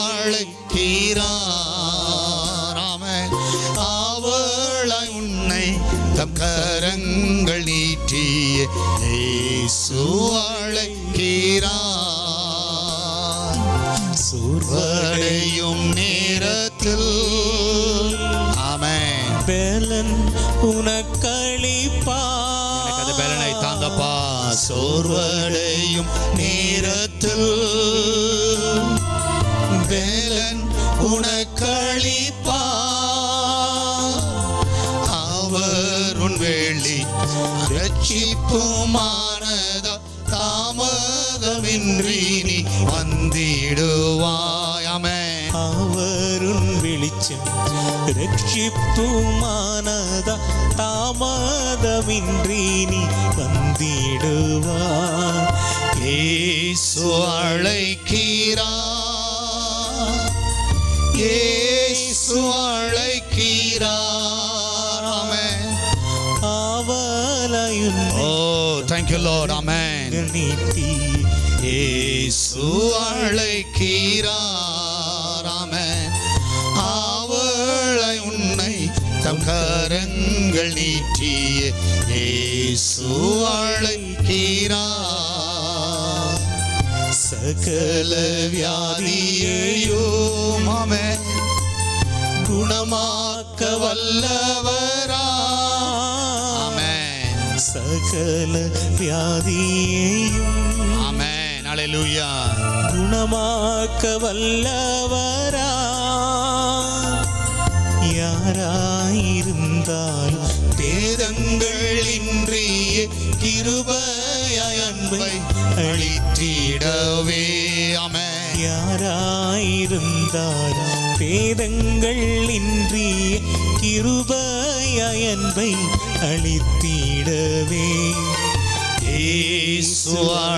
அழைக்கிறார் ஆமென் அவளை உன்னை தம் கரங்கள் நீட்டிய இயேசு அழைக்கிறார் சூர்வடை வடையும் நேரத்திலோ நேரத்தில் ஆமென் பேலன் உனக்களிப்பா எனக்கு அது பலனை தாங்கப்பா சோர்வடையும் நேரத்தில் வேலன் உனக்களிப்பா அவர் உன் வேளி ரட்சிப்புமானதா தாமதமின்றி நீ வந்திடுவாய் ஆமென் அவருன் வெளிச்சம் ரட்சிப்புமானதா தாமதமின்றி நீ வந்திடுவார் இயேசு அழைக்கிறார் இயேசு அழைக்கிறார் ஆமென் ஆவலையுன் ஓ thank you லார்ட் ஆமென் நீட்டி இயேசு அழைக்கிறார் ஆமென் அவளை உன்னை தம் கரங்கள் நீட்டிய இயேசு அழைக்கிறார் சகல வியாதியையோ ஆமென் குணமாக்க வல்லவரா ஆமென் சகல வியாதியையும் ஆமென் ஹalleluya குணமாக்க வல்லவரா யாராயிருந்தால் வேதங்கள் இன்றிய கிருபைய அன்பை அளித்திடவே ஆமென் யாராயிருந்தால் வேதங்கள் இன்றிய கிருபைய அன்பை அளித்திடவே இயேசு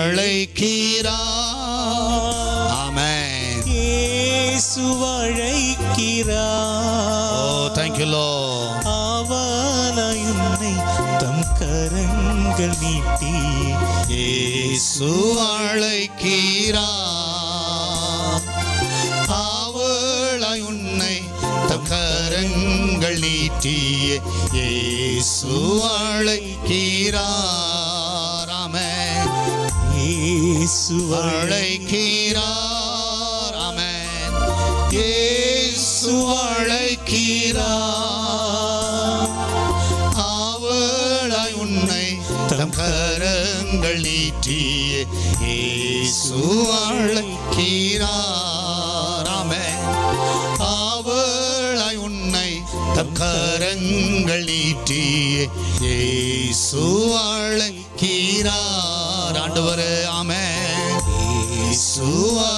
அழைக்கிறார் ஆமென் இயேசு ஓ அழைக்கிறார் thank you lord அவனையுன்னை தம் கரங்கள் நீட்டி இயேசு அழைக்கிறார் அவளை உன்னை தம் கரங்கள் நீட்டிய இயேசு அழைக்கிறார் ஆமென் இயேசு அழைக்கிறார் ஆமென் இயேசு அழைக்கிறார் அவளை உன்னை தம் கரங்கள் நீட்டிய இயேசு அழைக்கிறார் ஆமென் அவளை உன்னை தம் கரங்கள் நீட்டிய இயேசு அழைக்கிறார் ஆண்டவரே ஆமென் இயேசு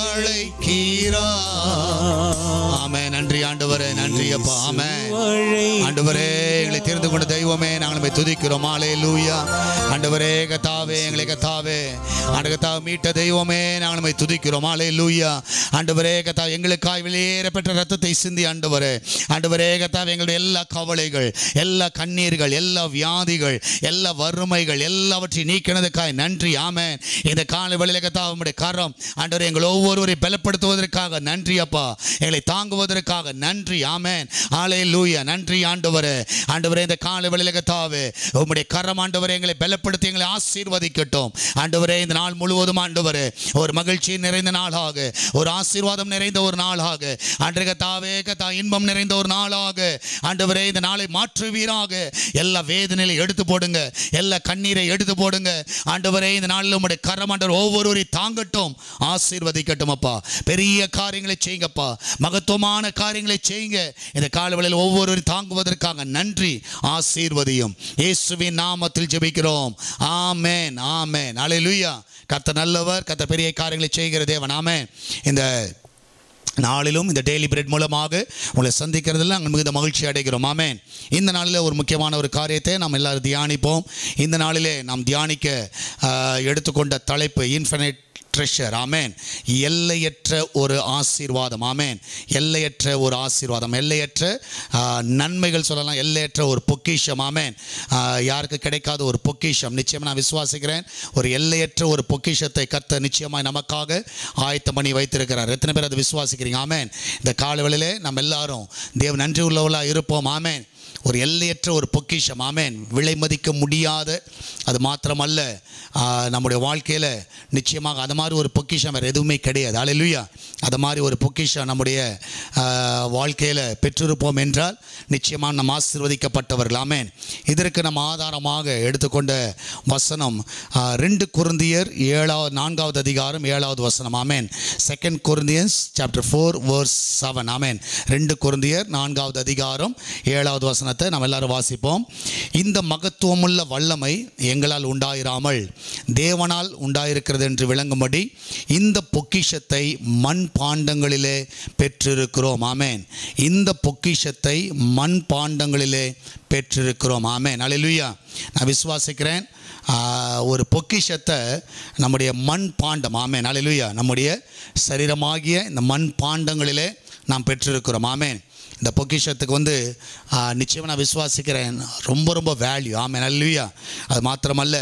அழைக்கிறார் ஆமென் நன்றி ஆண்டவரே நன்றி அப்பா ஆமென் ஆண்டவரே எங்களை தெரிந்து கொண்ட தெய்வமே நாங்கள் உம்மை துதிக்கிறோம் ஆலே லூயா ஆண்டவரே கத்தாவே எங்களை கத்தாவே ஆண்டு கத்தாவை மீட்ட தெய்வமே நாங்கள் உம்மை துதிக்கிறோம் ஆலே லூயா ஆண்டவரே கத்தா எங்களுக்காய் வெளியேறப்பட்ட ரத்தத்தை சிந்தி ஆண்டவரே ஆண்டவரே கத்தாவே எங்களுடைய எல்லா கவலைகள் எல்லா கண்ணீர்கள் எல்லா வியாதிகள் எல்லா வறுமைகள் எல்லாவற்றையும் நீக்கினதுக்காய் நன்றி ஆமென் இந்த காலை வேளையில கத்தா உம்முடைய கரம் ஆண்டவரே எங்கள் ஒவ்வொருவரை பலப்படுத்துவதற்காக நன்றி அப்பா எங்களை தாங்குவதற்காக நன்றி ஆமென் ஆலே லூயா நன்றி ஆண்டவரே ஆண்டவரே இந்த காலை வேளையில கத்தாவே உம்முடைய கரம் ஆண்டவரே எங்களை பலப்படுத்தி எங்களை ஆசீர்வதிக்கட்டும் ஆண்டவரே இந்த நாள் முழுவதும் ஆண்டவரே ஒரு மகிழ்ச்சி நிறைந்த நாளாக ஒரு ஆசீர்வாதம் நிறைந்த ஒரு நாளாக அன்று கத்தாவே கத்தா இன்பம் நிறைந்த ஒரு நாளாக ஆண்டவரே இந்த நாளை மாற்றுவீராக எல்லா வேதனையை எடுத்து போடுங்க எல்லா கண்ணீரை எடுத்து போடுங்க ஆண்டவரே இந்த நாளில் உம்முடைய கரம் ஆண்டவர் ஒவ்வொருவரையும் தாங்கட்டும் ஆசீர்வதிக்கட்டும் அப்பா பெரிய காரியங்களை செய்யுங்கப்பா மகத்துவமான காரியங்களை செய்யுங்க இந்த காலவெளியில் ஒவ்வொருவரையும் தாங்குவதற்காக நன்றி ஆசீர்வதியும் இயேசுவின் நாமத்தில் ஜெபிக்கிறோம் ஆமென் ஆமென் அல்லேலூயா கர்த்தர் நல்லவர் கர்த்தர் பெரிய காரியங்களை செய்கிற தேவன் ஆமென் இந்த நாளிலும் இந்த டெய்லி பிரெட் மூலமாக உங்களை சந்திக்கிறதுல நாங்கள் மிகுந்த மகிழ்ச்சி அடைகிறோம் ஆமென் இந்த நாளில் ஒரு முக்கியமான ஒரு காரியத்தை நாம் எல்லாரும் தியானிப்போம் இந்த நாளிலே நாம் தியானிக்க ஆஹ், எடுத்துக்கொண்ட தலைப்பு இன்ஃபினிட் ட்ரெஷர் ஆமென் எல்லையற்ற ஒரு ஆசீர்வாதம் ஆமென் எல்லையற்ற ஒரு ஆசீர்வாதம் எல்லையற்ற ஆஹ், நன்மைகள் சொல்லலாம் எல்லையற்ற ஒரு பொக்கிஷம் ஆமென் ஆஹ், யாருக்கு கிடைக்காத ஒரு பொக்கிஷம் நிச்சயமாக நான் விசுவாசிக்கிறேன் ஒரு எல்லையற்ற ஒரு பொக்கிஷத்தை கத்த நிச்சயமாய் நமக்காக ஆயத்தம் பண்ணி வைத்திருக்கிறார் எத்தனை பேர் அதை விசுவாசிக்கிறீங்க ஆமென் இந்த காலவெளியிலே நம்ம எல்லாரும் தேவ நன்றி உள்ளவர்களாக இருப்போம் ஆமென் ஒரு எல்லையற்ற ஒரு பொக்கிஷம் ஆமேன் விலை மதிக்க முடியாத அது மாத்திரமல்ல ஆ, நம்முடைய வாழ்க்கையில் நிச்சயமாக அது மாதிரி ஒரு பொக்கிஷம் வேறு எதுவுமே கிடையாது அலையிலுயா அது மாதிரி ஒரு பொக்கிஷம் நம்முடைய வாழ்க்கையில் பெற்றிருப்போம் என்றால் நிச்சயமாக நம்ம ஆசீர்வதிக்கப்பட்டவர்கள் ஆமேன் இதற்கு நம்ம ஆதாரமாக எடுத்துக்கொண்ட வசனம் ஆ, ரெண்டு குருந்தியர் ஏழாவது நான்காவது அதிகாரம் ஏழாவது வசனம் ஆமேன் second Corinthians chapter four verse seven ஆமேன் ரெண்டு குருந்தியர் நான்காவது அதிகாரம் ஏழாவது வசனத்தை நம்ம எல்லாரும் வாசிப்போம் இந்த மகத்துவமுள்ள வல்லமை எங்களால் உண்டாயிராமல் தேவனால் உண்டாயிருக்கிறது என்று விளங்கும்படி இந்த பொக்கிஷத்தை மண் பாண்டங்களிலே பெற்றிருக்கிறோம் ஆமேன் இந்த பொக்கிஷத்தை மண் பாண்டங்களிலே பெற்றிருக்கிறோம் ஆமேன் அல்லேலூயா நான் விசுவாசிக்கிறேன் ஆஹ், ஒரு பொக்கிஷத்தை நம்முடைய மண் பாண்டம் ஆமேன் அல்லேலூயா நம்முடைய சரீரமாகிய இந்த மண் பாண்டங்களிலே நாம் பெற்றிருக்கிறோம் ஆமேன் இந்த பொக்கிஷத்துக்கு வந்து நிச்சயமாக நான் விசுவாசிக்கிறேன் ரொம்ப ரொம்ப வேல்யூ ஆமேன் அல்லேலூயா அது மாத்திரமல்ல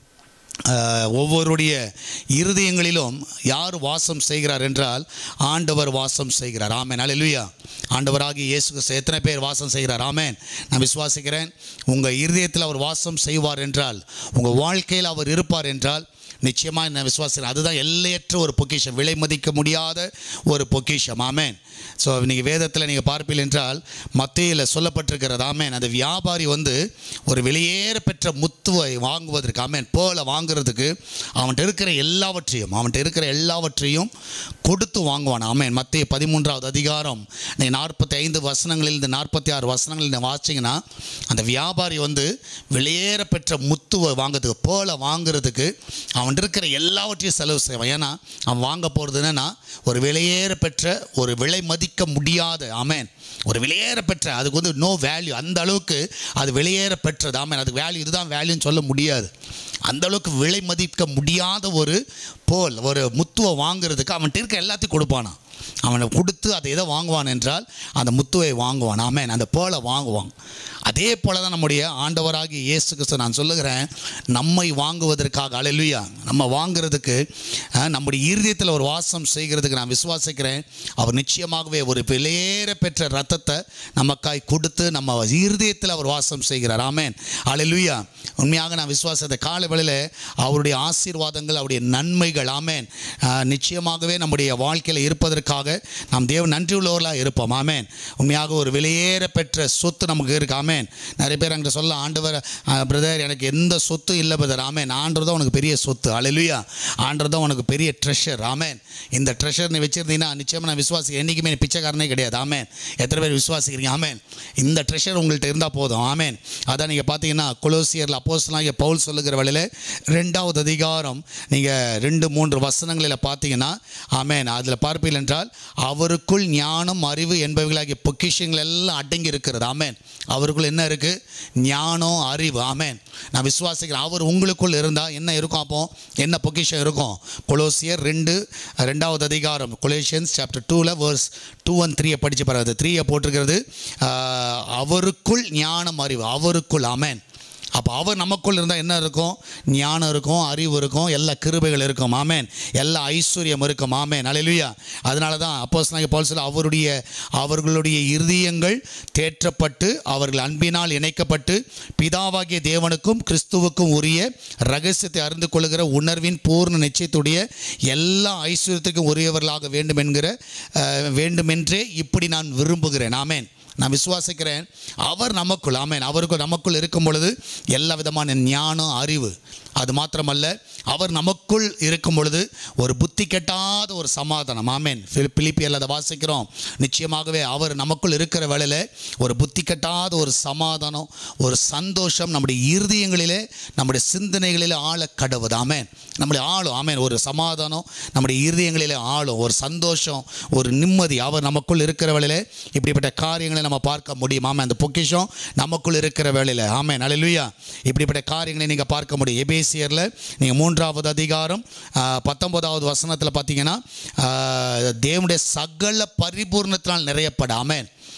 ஆஹ், ஒவ்வொருடைய இருதயங்களிலும் யார் வாசம் செய்கிறார் என்றால் ஆண்டவர் வாசம் செய்கிறார் ஆமேன் அல்லேலூயா ஆண்டவராகிய இயேசு கிறிஸ்து எத்தனை பேர் வாசம் செய்கிறார் ஆமேன் நான் விசுவாசிக்கிறேன் உங்கள் இருதயத்தில் அவர் வாசம் செய்வார் என்றால் உங்கள் வாழ்க்கையில் அவர் இருப்பார் என்றால் நிச்சயமாக நான் விசுவாசிக்கிறேன் அதுதான் எல்லையற்ற ஒரு பொக்கிஷம் விலை மதிக்க முடியாத ஒரு பொக்கிஷம் ஆமேன் ஸோ நீங்கள் வேதத்தில் நீங்கள் பார்ப்பீர்கள் என்றால் மத்தியில் சொல்லப்பட்டிருக்கிறது ஆமேன் அந்த வியாபாரி வந்து ஒரு வெளியேற பெற்ற முத்துவை வாங்குவதற்கு ஆமேன் பேலை வாங்குறதுக்கு அவன்கிட்ட இருக்கிற எல்லாவற்றையும் அவன்கிட்ட இருக்கிற எல்லாவற்றையும் கொடுத்து வாங்குவான் ஆமேன் மத்திய பதிமூன்றாவது அதிகாரம் நீங்கள் நாற்பத்தி ஐந்து வசனங்களில் இந்த நாற்பத்தி ஆறு வசனங்களில் நீங்கள் வாசிங்கன்னா அந்த வியாபாரி வந்து வெளியேற பெற்ற முத்துவை வாங்குறதுக்கு பேலை வாங்குறதுக்கு அவன் இருக்கிற எல்லாவற்றையும் செலவு செய்வான் ஏன்னா அவன் வாங்க போகிறது என்னன்னா ஒரு விலையேற பெற்ற ஒரு விலை மதிக்க முடியாத ஆமேன் ஒரு விலையேற பெற்ற அதுக்கு வந்து நோ வேல்யூ அந்த அளவுக்கு அது வெளியேற பெற்றது ஆமேன் அதுக்கு வேல்யூ இதுதான் வேல்யூன்னு சொல்ல முடியாது அந்த அளவுக்கு விலை மதிக்க முடியாத ஒரு போல் ஒரு முத்துவை வாங்குறதுக்கு அவன்கிட்ட இருக்க எல்லாத்தையும் கொடுப்பானா அவனை கொடுத்து அதை எதை வாங்குவான் என்றால் அந்த முத்துவை வாங்குவான் ஆமேன் அந்த பேலை வாங்குவான் அதே போல தான் நம்முடைய ஆண்டவராகிய இயேசு கிறிஸ்து நான் சொல்லுகிறேன் நம்மை வாங்குவதற்காக அலையிலுயா நம்ம வாங்குறதுக்கு அஹ், நம்முடைய இருதயத்தில் ஒரு வாசம் செய்கிறதுக்கு நான் விசுவாசிக்கிறேன் அவர் நிச்சயமாகவே ஒரு விலையேற பெற்ற ரத்தத்தை நமக்காய் கொடுத்து நம்ம இருதயத்தில் அவர் வாசம் செய்கிறார் ஆமேன் அலையிலுயா உண்மையாக நான் விசுவாசத்தை காலை வேளையில் அவருடைய ஆசீர்வாதங்கள் அவருடைய நன்மைகள் ஆமேன் அஹ், நிச்சயமாகவே நம்முடைய வாழ்க்கையில் இருப்பதற்காக நாம் தேவ நன்றி உள்ளவர்களாக இருப்போம் ஆமேன் உண்மையாக ஒரு வெளியேற பெற்ற சொத்து நமக்கு இருக்கு ஆமேன் நிறைய பேர் அங்கே சொல்ல ஆண்டவர் பிரதர் எனக்கு எந்த சொத்தும் இல்லை பிரதர் ஆமேன் ஆண்டவர் தான் உனக்கு பெரிய சொத்து அலையிலுயா ஆண்டவர் தான் உனக்கு பெரிய ட்ரெஷர் ஆமேன் இந்த ட்ரெஷர் நீ வச்சிருந்தீங்கன்னா நிச்சயமாக நான் விசுவாசி என்றைக்குமே நீ பிச்சைக்காரனே கிடையாது ஆமேன் எத்தனை பேர் விசுவாசிக்கிறீங்க ஆமேன் இந்த ட்ரெஷர் உங்கள்கிட்ட இருந்தால் போதும் ஆமேன் அதான் நீங்கள் பார்த்தீங்கன்னா கொலோசியரில் அப்போஸ்தலனாகிய பவுல் சொல்லுகிற வழியில் ரெண்டாவது அதிகாரம் நீங்கள் ரெண்டு மூன்று வசனங்களில் பார்த்தீங்கன்னா ஆமேன் அதில் பார்ப்பீர்கள் என்றால் அவருக்குள் ஞானம் அறிவு என்பவைகளாகிய பொக்கிஷங்கள் எல்லாம் அடங்கி இருக்கிறது ஆமேன் அவருக்குள் என்ன இருக்குது ஞானம் அறிவு ஆமேன் நான் விசுவாசிக்கிறேன் அவர் உங்களுக்குள் இருந்தால் என்ன இருக்கும் அப்போ என்ன பொக்கிஷம் இருக்கும் கொலோசியர் ரெண்டு ரெண்டாவது அதிகாரம் கொலேஷியன்ஸ் சாப்டர் டூவில் வேர்ஸ் டூ அண்ட் த்ரீயை படித்து பாருங்க த்ரீயை போட்டிருக்கிறது ஆஹ், அவருக்குள் ஞானம் அறிவு அவருக்குள் ஆமேன் அப்போ அவர் நமக்குள் இருந்தால் என்ன இருக்கும் ஞானம் இருக்கும் அறிவு இருக்கும் எல்லா கிருபைகள் இருக்கும் ஆமேன் எல்லா ஐஸ்வர்யம் இருக்கும் ஆமேன் அலையிலுயா அதனால தான் அப்போஸ் நாங்கள் பால் சொல்ல அவருடைய அவர்களுடைய இருதயங்கள் தேற்றப்பட்டு அவர்கள் அன்பினால் இணைக்கப்பட்டு பிதாவாகிய தேவனுக்கும் கிறிஸ்துவுக்கும் உரிய ரகசியத்தை அறிந்து கொள்கிற உணர்வின் பூர்ண நிச்சயத்துடைய எல்லா ஐஸ்வர்யத்துக்கும் உரியவர்களாக வேண்டும் என்கிற அஹ், வேண்டுமென்றே இப்படி நான் விரும்புகிறேன் ஆமேன் நான் விசுவாசிக்கிறேன் அவர் நமக்குள் ஆமேன் அவருக்கு நமக்குள் இருக்கும் பொழுது எல்லா விதமான ஞானம் அறிவு அது மாத்திரமல்ல அவர் நமக்குள் இருக்கும் பொழுது ஒரு புத்தி கெட்டாத ஒரு சமாதானம் ஆமேன் பிலி- பிலிப்பியர்ல அதை வாசிக்கிறோம் நிச்சயமாகவே அவர் நமக்குள் இருக்கிற வேளையில் ஒரு புத்தி கெட்டாத ஒரு சமாதானம் ஒரு சந்தோஷம் நம்முடைய இருதயங்களிலே நம்முடைய சிந்தனைகளிலே ஆழ கடவுது ஆமேன் நம்முடைய ஆளும் ஆமேன் ஒரு சமாதானம் நம்முடைய இருதயங்களிலே ஆளும் ஒரு சந்தோஷம் ஒரு நிம்மதி அவர் நமக்குள் இருக்கிற வேளையில் இப்படிப்பட்ட காரியங்களை நம்ம பார்க்க முடியும் ஆமாம் அந்த பொக்கிஷம் நமக்குள் இருக்கிற வேளையில் ஆமேன் அல்லேலூயா இப்படிப்பட்ட காரியங்களை நீங்கள் பார்க்க முடியும் எபேசியரில் நீங்கள் மூன்றாவது அதிகாரம் ஆ, பத்தொன்பதாவது வசனத்தில் பார்த்தீங்கன்னா ஆ, தேவனுடைய சகல பரிபூர்ணத்தினால் நிறையப்பட ஆமேன்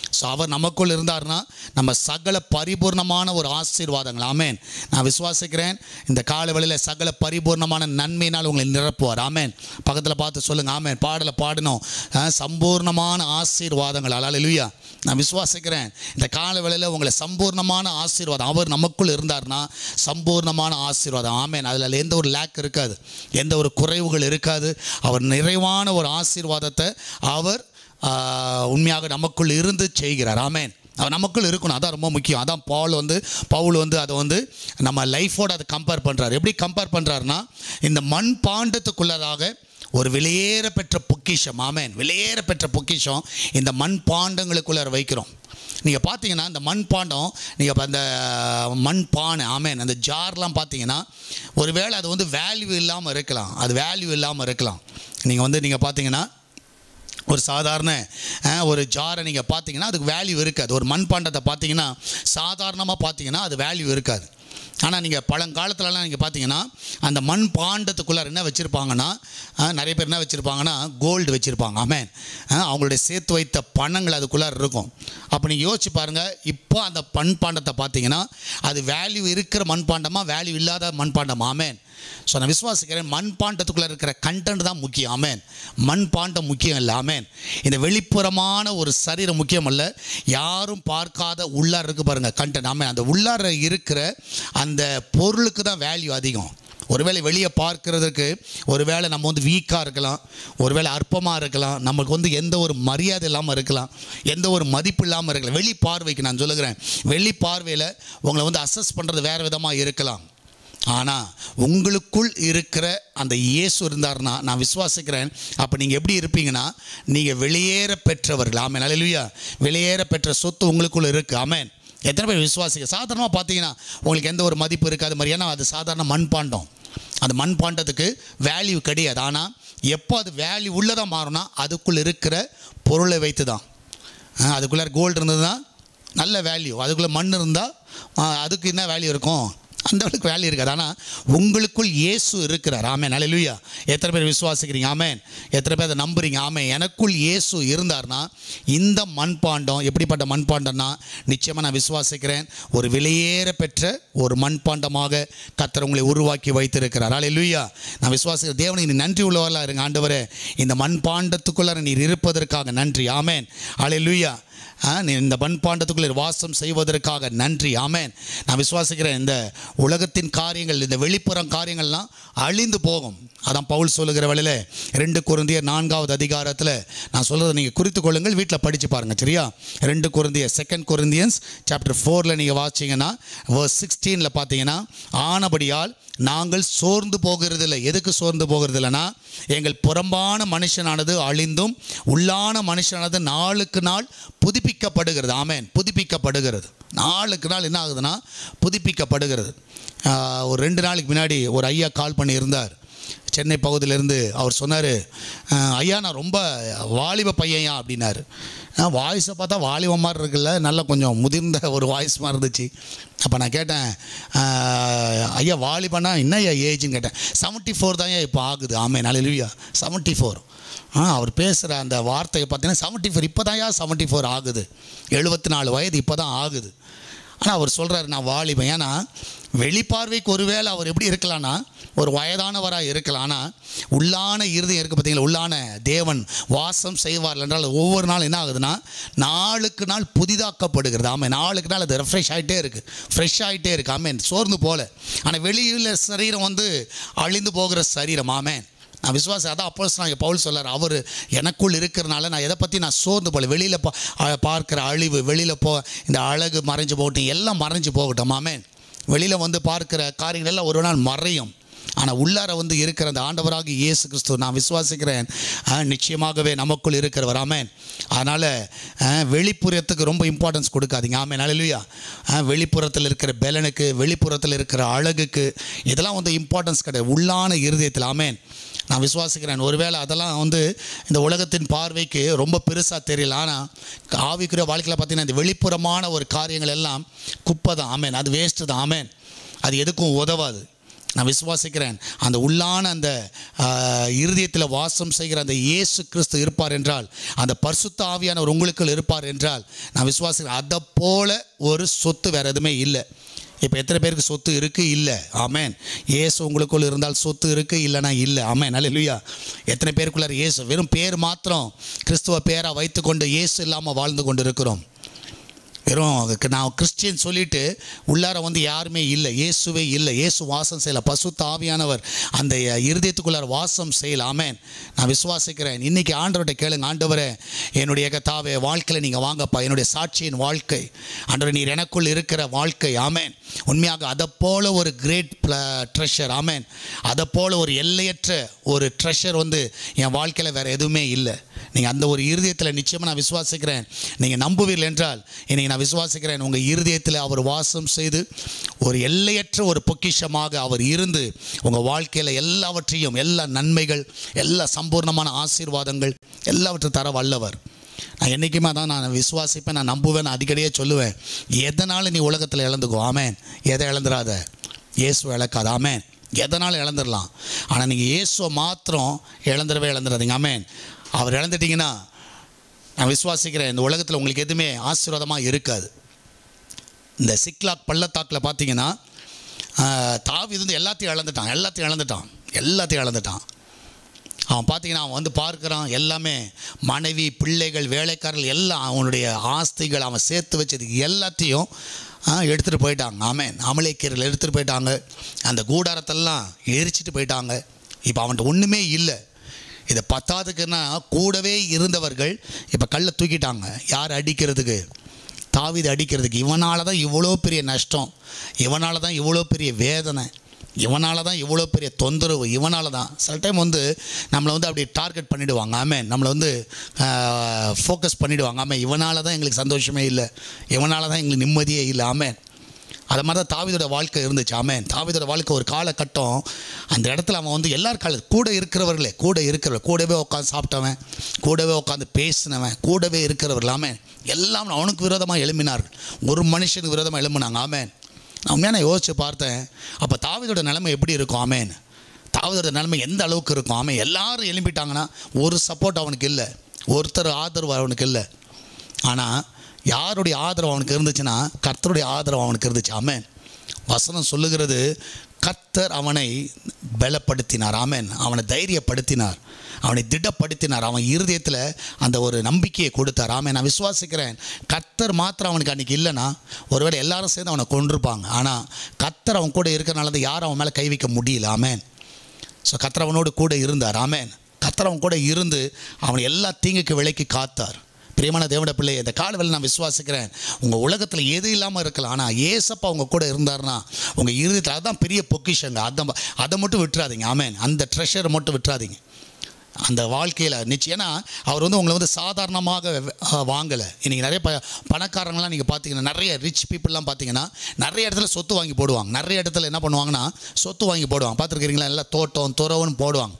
ஸோ அவர் நமக்குள் இருந்தார்னா நம்ம சகல பரிபூர்ணமான ஒரு ஆசீர்வாதங்கள் ஆமேன் நான் விசுவாசிக்கிறேன் இந்த கால வேளையில் சகல பரிபூர்ணமான நன்மையினால் உங்களை நிரப்புவார் ஆமேன் பக்கத்தில் பார்த்து சொல்லுங்கள் ஆமேன் பாடலை பாடணும் அஹ், சம்பூர்ணமான ஆசீர்வாதங்கள் அலாலுயா நான் விசுவாசிக்கிறேன் இந்த கால வேளையில் உங்களை சம்பூர்ணமான ஆசீர்வாதம் அவர் நமக்குள் இருந்தார்னா சம்பூர்ணமான ஆசீர்வாதம் ஆமேன் அதில் எந்த ஒரு லேக் இருக்காது எந்த ஒரு குறைவுகள் இருக்காது அவர் நிறைவான ஒரு ஆசீர்வாதத்தை அவர் ஆஹ், உண்மையாக நமக்குள் இருந்து செய்கிறார் ஆமேன் அவர் நமக்குள் இருக்கணும் அதான் ரொம்ப முக்கியம் அதான் பால் வந்து பவுல் வந்து அதை வந்து நம்ம லைஃபோடு அதை கம்பேர் பண்ணுறாரு எப்படி கம்பேர் பண்ணுறாருன்னா இந்த மண் பாண்டத்துக்குள்ளதாக ஒரு வெளியேற பெற்ற பொக்கிஷம் ஆமேன் வெளியேற பெற்ற பொக்கிஷம் இந்த மண் பாண்டங்களுக்குள்ளார வைக்கிறோம் நீங்கள் பார்த்தீங்கன்னா இந்த மண் பாண்டம் நீங்கள் இப்போ அந்த மண் பானை ஆமேன் அந்த ஜார்லாம் பார்த்தீங்கன்னா ஒருவேளை அது வந்து வேல்யூ இல்லாமல் இருக்கலாம் அது வேல்யூ இல்லாமல் இருக்கலாம் நீங்கள் வந்து நீங்கள் பார்த்தீங்கன்னா ஒரு சாதாரண அஹ், ஒரு ஜாரை நீங்கள் பார்த்தீங்கன்னா அதுக்கு வேல்யூ இருக்காது ஒரு மண்பாண்டத்தை பார்த்தீங்கன்னா சாதாரணமாக பார்த்தீங்கன்னா அது வேல்யூ இருக்காது ஆனால் நீங்கள் பழங்காலத்துலலாம் நீங்கள் பார்த்தீங்கன்னா அந்த மண் பாண்டத்துக்குள்ளார என்ன வச்சுருப்பாங்கன்னா அஹ், நிறைய பேர் என்ன வச்சுருப்பாங்கன்னா கோல்டு வச்சுருப்பாங்க ஆமேன் அஹ், அவங்களுடைய சேர்த்து வைத்த பணங்கள் அதுக்குள்ளார இருக்கும் அப்போ நீங்கள் யோசிச்சு பாருங்கள் இப்போ அந்த மண்பாண்டத்தை பார்த்தீங்கன்னா அது வேல்யூ இருக்கிற மண்பாண்டமா வேல்யூ இல்லாத மண்பாண்டமா ஆமேன் ஸோ நான் விசுவாசிக்கிறேன் மண்பாண்டத்துக்குள்ளே இருக்கிற கண்டென்ட் தான் முக்கியம் ஆமேன் மண்பாண்டம் முக்கியம் இல்லை ஆமேன் இந்த வெளிப்புறமான ஒரு சரீரம் முக்கியம் அல்ல யாரும் பார்க்காத உள்ளார இருக்கு பாருங்கள் கண்டென்ட் ஆமேன் அந்த உள்ளார இருக்கிற அந்த பொருளுக்கு தான் வேல்யூ அதிகம் ஒருவேளை வெளியே பார்க்கறதுக்கு ஒருவேளை நம்ம வந்து வீக்காக இருக்கலாம் ஒருவேளை அற்பமாக இருக்கலாம் நமக்கு வந்து எந்த ஒரு மரியாதை இல்லாமல் இருக்கலாம் எந்த ஒரு மதிப்பு இல்லாமல் இருக்கலாம் வெளி பார்வைக்கு நான் சொல்லுகிறேன் வெளி பார்வையில் உங்களை வந்து அசஸ் பண்ணுறது வேறு விதமாக இருக்கலாம் ஆனால் உங்களுக்குள் இருக்கிற அந்த இயேசு இருந்தார்னா நான் விசுவாசிக்கிறேன் அப்போ நீங்கள் எப்படி இருப்பீங்கன்னா நீங்கள் வெளியேற பெற்றவர்கள் ஆமேன் அல்லேலூயா வெளியேற பெற்ற சொத்து உங்களுக்குள்ள இருக்குது ஆமேன் எத்தனை பேர் விசுவாசிக்க சாதாரணமாக பார்த்தீங்கன்னா உங்களுக்கு எந்த ஒரு மதிப்பு இருக்காது மாதிரி ஏன்னா அது சாதாரண மண்பாண்டம் அந்த மண்பாண்டத்துக்கு வேல்யூ கிடையாது ஆனால் எப்போ அது வேல்யூ உள்ளதாக மாறும்னா அதுக்குள்ள இருக்கிற பொருளை வைத்து தான் அஹ் அதுக்குள்ளே கோல்டு இருந்ததுன்னா நல்ல வேல்யூ அதுக்குள்ளே மண் இருந்தால் அதுக்கு என்ன வேல்யூ இருக்கும் அந்த அளவுக்கு வேல்யூ இருக்காது ஆனால் உங்களுக்குள் இயேசு இருக்கிறார் ஆமேன் அல்லேலூயா எத்தனை பேர் விசுவாசிக்கிறீங்க ஆமேன் எத்தனை பேர் அதை நம்புறீங்க ஆமேன் எனக்குள் இயேசு இருந்தார்னா இந்த மண்பாண்டம் எப்படிப்பட்ட மண்பாண்டம்னா நிச்சயமாக நான் விசுவாசிக்கிறேன் ஒரு வெளியேற பெற்ற ஒரு மண்பாண்டமாக கத்தர் உங்களை உருவாக்கி வைத்திருக்கிறார் அல்லேலூயா நான் விசுவாசிக்கிறேன் தேவனுக்கு நீ நன்றி உள்ளவர்களாக இருங்க ஆண்டவரே இந்த மண்பாண்டத்துக்குள்ளார நீர் இருப்பதற்காக நன்றி ஆமேன் அல்லேலூயா ஆ, நீ இந்த மண்பாண்டத்துக்குள்ளே வாசம் செய்வதற்காக நன்றி ஆமேன் நான் விசுவாசிக்கிறேன் இந்த உலகத்தின் காரியங்கள் இந்த வெளிப்புறம் காரியங்கள்லாம் அழிந்து போகும் அதான் பவுல் சொல்லுகிற வேளையில் ரெண்டு குருந்தியர் நான்காவது அதிகாரத்தில் நான் சொல்கிறத நீங்கள் குறித்து கொள்ளுங்கள் வீட்டில் படித்து பாருங்கள் சரியா ரெண்டு குருந்தியர் செகண்ட் குருந்தியன்ஸ் சாப்டர் ஃபோரில் நீங்கள் வாசிங்கன்னா வேர்ஸ் சிக்ஸ்டீனில் பார்த்தீங்கன்னா ஆனபடியால் நாங்கள் சோர்ந்து போகிறதில்லை எதுக்கு சோர்ந்து போகிறதில்லைன்னா எங்கள் புறம்பான மனுஷனானது அழிந்தும் உள்ளான மனுஷனானது நாளுக்கு நாள் புதுப்பிக்கப்படுகிறது ஆமேன் புதுப்பிக்கப்படுகிறது நாளுக்கு நாள் என்ன ஆகுதுன்னா புதுப்பிக்கப்படுகிறது ஆஹ், ஒரு ரெண்டு நாளைக்கு முன்னாடி ஒரு ஐயா கால் பண்ணி இருந்தார் சென்னை பகுதியிலேருந்து அவர் சொன்னார் ஐயா நான் ரொம்ப வாலிப பையன்யா அப்படின்னாரு வாய்ஸை பார்த்தா வாலிப மாதிரி இருக்குல்ல நல்லா கொஞ்சம் முதிர்ந்த ஒரு வாய்ஸ் மாதிரி இருந்துச்சு அப்போ நான் கேட்டேன் "ஆஹ், ஐயா வாலிபனா என்ன ஐயா ஏஜ்னு கேட்டேன் செவன்ட்டி ஃபோர் தான் இப்போ ஆகுது ஆமே நல்ல செவன்ட்டி ஃபோர் ஆ அவர் பேசுகிற அந்த வார்த்தையை பார்த்தீங்கன்னா செவன்ட்டி ஃபோர் இப்போ தான் செவன்ட்டி ஃபோர் ஆகுது எழுபத்தி நாலு வயது இப்போ தான் ஆகுது ஆனால் அவர் சொல்கிறாரு நான் வாலிபன் ஏன்னா வெளிப்பார்வைக்கு ஒருவேளை அவர் எப்படி இருக்கலாம்னா ஒரு வயதானவராக இருக்கலாம் ஆனால் உள்ளான இருதயம் இருக்குது பார்த்தீங்களா உள்ளான தேவன் வாசம் செய்வார் என்றால் ஒவ்வொரு நாள் என்ன ஆகுதுன்னா நாளுக்கு நாள் புதிதாக்கப்படுகிறது ஆமாம் நாளுக்கு நாள் அது ரெஃப்ரெஷ் ஆகிட்டே இருக்குது ஃப்ரெஷ் ஆகிட்டே இருக்குது ஆமேன் சோர்ந்து போல ஆனால் வெளியில் சரீரம் வந்து அழிந்து போகிற சரீரம் ஆமேன் நான் விசுவாசம் அதான் அப்போ நான் பவுல் சொல்லார் அவர் எனக்குள் இருக்கிறனால நான் எதை பற்றி நான் சோர்ந்து போகல வெளியில் பா அ- பார்க்குற அழிவு வெளியில் போ இந்த அழகு மறைஞ்சு போகட்டும் எல்லாம் மறைஞ்சு போகட்டும் ஆமேன் வெளியில் வந்து பார்க்குற காரியங்கள் எல்லாம் ஒரு நாள் மறையும் ஆனால் உள்ளார வந்து இருக்கிற அந்த ஆண்டவராக இயேசு கிறிஸ்து நான் விசுவாசிக்கிறேன் அஹ், நிச்சயமாகவே நமக்குள் இருக்கிறவர் ஆமேன் அதனால் வெளிப்புறத்துக்கு ரொம்ப இம்பார்ட்டன்ஸ் கொடுக்காதீங்க ஆமேன் அழலுயா வெளிப்புறத்தில் இருக்கிற பெலனுக்கு வெளிப்புறத்தில் இருக்கிற அழகுக்கு இதெல்லாம் வந்து இம்பார்ட்டன்ஸ் கிடையாது உள்ளான இருதயத்தில் ஆமேன் நான் விசுவாசிக்கிறேன் ஒருவேளை அதெல்லாம் வந்து இந்த உலகத்தின் பார்வைக்கு ரொம்ப பெருசாக தெரியல ஆனால் ஆவிக்குரிய வாழ்க்கையில் பார்த்தீங்கன்னா இந்த வெளிப்புறமான ஒரு காரியங்கள் எல்லாம் குப்பை தான் ஆமேன் அது வேஸ்ட்டு தான் ஆமேன் அது எதுக்கும் உதவாது நான் விசுவாசிக்கிறேன் அந்த உள்ளான அந்த இருதயத்தில் வாசம் செய்கிற அந்த இயேசு கிறிஸ்து இருப்பார் என்றால் அந்த பரிசுத்த ஆவியானவர் உங்களுக்குள் இருப்பார் என்றால் நான் விசுவாசிக்கிறேன் அதை போல ஒரு சொத்து வேறு எதுவுமே இல்லை இப்போ எத்தனை பேருக்கு சொத்து இருக்குது இல்லை ஆமேன் இயேசு உங்களுக்குள் இருந்தால் சொத்து இருக்குது இல்லைனா இல்லை ஆமேன் அல்லேலூயா எத்தனை பேருக்குள்ளார் இயேசு வெறும் பேர் மாத்திரம் கிறிஸ்துவ பேராக வைத்துக்கொண்டு இயேசு இல்லாமல் வாழ்ந்து கொண்டு இருக்கிறோம் வெறும் அதுக்கு நான் கிறிஸ்டியன் சொல்லிட்டு உள்ளார வந்து யாருமே இல்லை இயேசுவே இல்லை இயேசு வாசம் செய்யல பசுத்த ஆவியானவர் அந்த இருதயத்துக்குள்ளார வாசம் செய்யல ஆமேன் நான் விசுவாசிக்கிறேன் இன்னைக்கு ஆண்டவர்கிட்ட கேளுங்க ஆண்டவரே என்னுடைய கத்தாவே வாழ்க்கையில் நீங்கள் வாங்கப்பா என்னுடைய சாட்சியின் வாழ்க்கை ஆண்டவர் நீர் எனக்குள் இருக்கிற வாழ்க்கை ஆமேன் உண்மையாக அதை போல ஒரு கிரேட் ட்ரெஷர் ஆமேன் அதை போல ஒரு எல்லையற்ற ஒரு ட்ரெஷர் வந்து என் வாழ்க்கையில் வேறு எதுவுமே இல்லை நீங்கள் அந்த ஒரு இருதயத்தில் நிச்சயமாக நான் விசுவாசிக்கிறேன் நீங்கள் நம்புவீர்கள் என்றால் இன்னைக்கு நான் விசுவாசிக்கிறேன் உங்கள் இருதயத்தில் அவர் வாசம் செய்து ஒரு எல்லையற்ற ஒரு பொக்கிஷமாக அவர் இருந்து உங்கள் வாழ்க்கையில் எல்லாவற்றையும் எல்லா நன்மைகள் எல்லா சம்பூர்ணமான ஆசீர்வாதங்கள் எல்லாவற்றையும் தர வல்லவர் நான் என்றைக்குமே தான் நான் விசுவாசிப்பேன் நான் நம்புவேன் நான் அடிக்கடியே சொல்லுவேன் எதனால் நீ உலகத்தில் இழந்துக்கோ ஆமேன் எதை இழந்துடாத இயேசு இழக்காத ஆமேன் எதனால் இழந்துடலாம் ஆனால் நீங்கள் இயேசுவை மாத்திரம் இழந்துடவே இழந்துடாதீங்க ஆமேன் அவர் இழந்துட்டீங்கன்னா நான் விசுவாசிக்கிறேன் இந்த உலகத்தில் உங்களுக்கு எதுவுமே ஆசீர்வாதமாக இருக்காது இந்த சிக்லாக் பள்ளத்தாக்கில் பார்த்தீங்கன்னா தாவி வந்து எல்லாத்தையும் இழந்துட்டான் எல்லாத்தையும் இழந்துட்டான் எல்லாத்தையும் இழந்துட்டான் அவன் பார்த்தீங்கன்னா அவன் வந்து பார்க்குறான் எல்லாமே மனைவி பிள்ளைகள் வேலைக்காரர்கள் எல்லாம் அவனுடைய ஆஸ்திகள் அவன் சேர்த்து வச்சது எல்லாத்தையும் எடுத்துகிட்டு போயிட்டாங்க ஆமேன் அமலேக்கீரல் எடுத்துகிட்டு போயிட்டாங்க அந்த கூடாரத்தெல்லாம் எரிச்சிட்டு போயிட்டாங்க இப்போ அவன்கிட்ட ஒன்றுமே இல்லை இதை பத்தாவதுக்குன்னா கூடவே இருந்தவர்கள் இப்போ கல்லை தூக்கிட்டாங்க யார் அடிக்கிறதுக்கு தாவிதை அடிக்கிறதுக்கு இவனால தான் இவ்வளோ பெரிய நஷ்டம் இவனால தான் இவ்வளோ பெரிய வேதனை இவனால தான் இவ்வளோ பெரிய தொந்தரவு இவனால தான் சில டைம் வந்து நம்மளை வந்து அப்படி டார்கெட் பண்ணிவிடுவாங்க ஆமே நம்மளை வந்து ஃபோக்கஸ் பண்ணிவிடுவாங்க ஆமே இவனால தான் எங்களுக்கு சந்தோஷமே இல்லை இவனால தான் எங்களுக்கு நிம்மதியே இல்லை ஆமே அது மாதிரி தான் தாவிதோட வாழ்க்கை இருந்துச்சு ஆமேன் தாவிதோட வாழ்க்கை ஒரு காலகட்டம் அந்த இடத்துல அவன் வந்து எல்லார் கால கூட இருக்கிறவர்களே கூட இருக்கிறவர் கூடவே உட்காந்து சாப்பிட்டவன் கூடவே உட்காந்து பேசினவன் கூடவே இருக்கிறவர்கள் ஆமேன் எல்லாம் அவனுக்கு விரோதமாக எழும்பினார்கள் ஒரு மனுஷனுக்கு விரோதமாக எழும்பினாங்க ஆமேன் நான் உண்மையான யோசித்து பார்த்தேன் அப்போ தாவிதோட நிலைமை எப்படி இருக்கும் ஆமேன் தாவிதோட நிலைமை எந்த அளவுக்கு இருக்கும் ஆமேன் எல்லாரும் எழும்பிட்டாங்கன்னா ஒரு சப்போர்ட் அவனுக்கு இல்லை ஒருத்தர் ஆதரவு அவனுக்கு இல்லை ஆனால் யாருடைய ஆதரவு அவனுக்கு இருந்துச்சுன்னா கர்த்தருடைய ஆதரவு அவனுக்கு இருந்துச்சு ஆமேன் வசனம் சொல்லுகிறது கர்த்தர் அவனை பலப்படுத்தினார் ஆமேன் அவனை தைரியப்படுத்தினார் அவனை திடப்படுத்தினார் அவன் இருதயத்தில் அந்த ஒரு நம்பிக்கையை கொடுத்தார் ஆமே நான் விசுவாசிக்கிறேன் கர்த்தர் மாத்திரம் அவனுக்கு அன்றைக்கி இல்லைன்னா ஒருவேளை எல்லாரும் சேர்ந்து அவனை கொண்டிருப்பாங்க ஆனால் கர்த்தர் அவன் கூட இருக்கிறனால தான் யாரும் அவன் மேலே கை வைக்க முடியல ஆமேன் ஸோ கர்த்தர் அவனோடு கூட இருந்தார் ஆமேன் கர்த்தர் அவன் கூட இருந்து அவனை எல்லா தீங்குக்கு விலைக்கு காத்தார் பிரியமான தேவட பிள்ளை இந்த காலவில் நான் விசுவாசிக்கிறேன் உங்கள் உலகத்தில் எது இல்லாமல் இருக்கலாம் ஆனால் ஏசப்பா உங்கள் கூட இருந்தார்னா உங்கள் இருதயத்தில் அதுதான் பெரிய பொக்கிஷங்க அதை அதை மட்டும் விட்டுறாதீங்க ஆமேன் அந்த ட்ரெஷரை மட்டும் விட்டுறாதீங்க அந்த வாழ்க்கையில் நிச்சயம் ஏன்னா அவர் வந்து உங்களை வந்து சாதாரணமாக வாங்கலை இன்றைக்கி நிறைய ப பணக்காரங்களாம் நீங்கள் பார்த்தீங்கன்னா நிறைய ரிச் பீப்புளெலாம் பார்த்தீங்கன்னா நிறைய இடத்துல சொத்து வாங்கி போடுவாங்க நிறைய இடத்துல என்ன பண்ணுவாங்கன்னா சொத்து வாங்கி போடுவாங்க பார்த்துருக்கிறீங்களா எல்லாம் தோட்டம் துறவுன்னு போடுவாங்க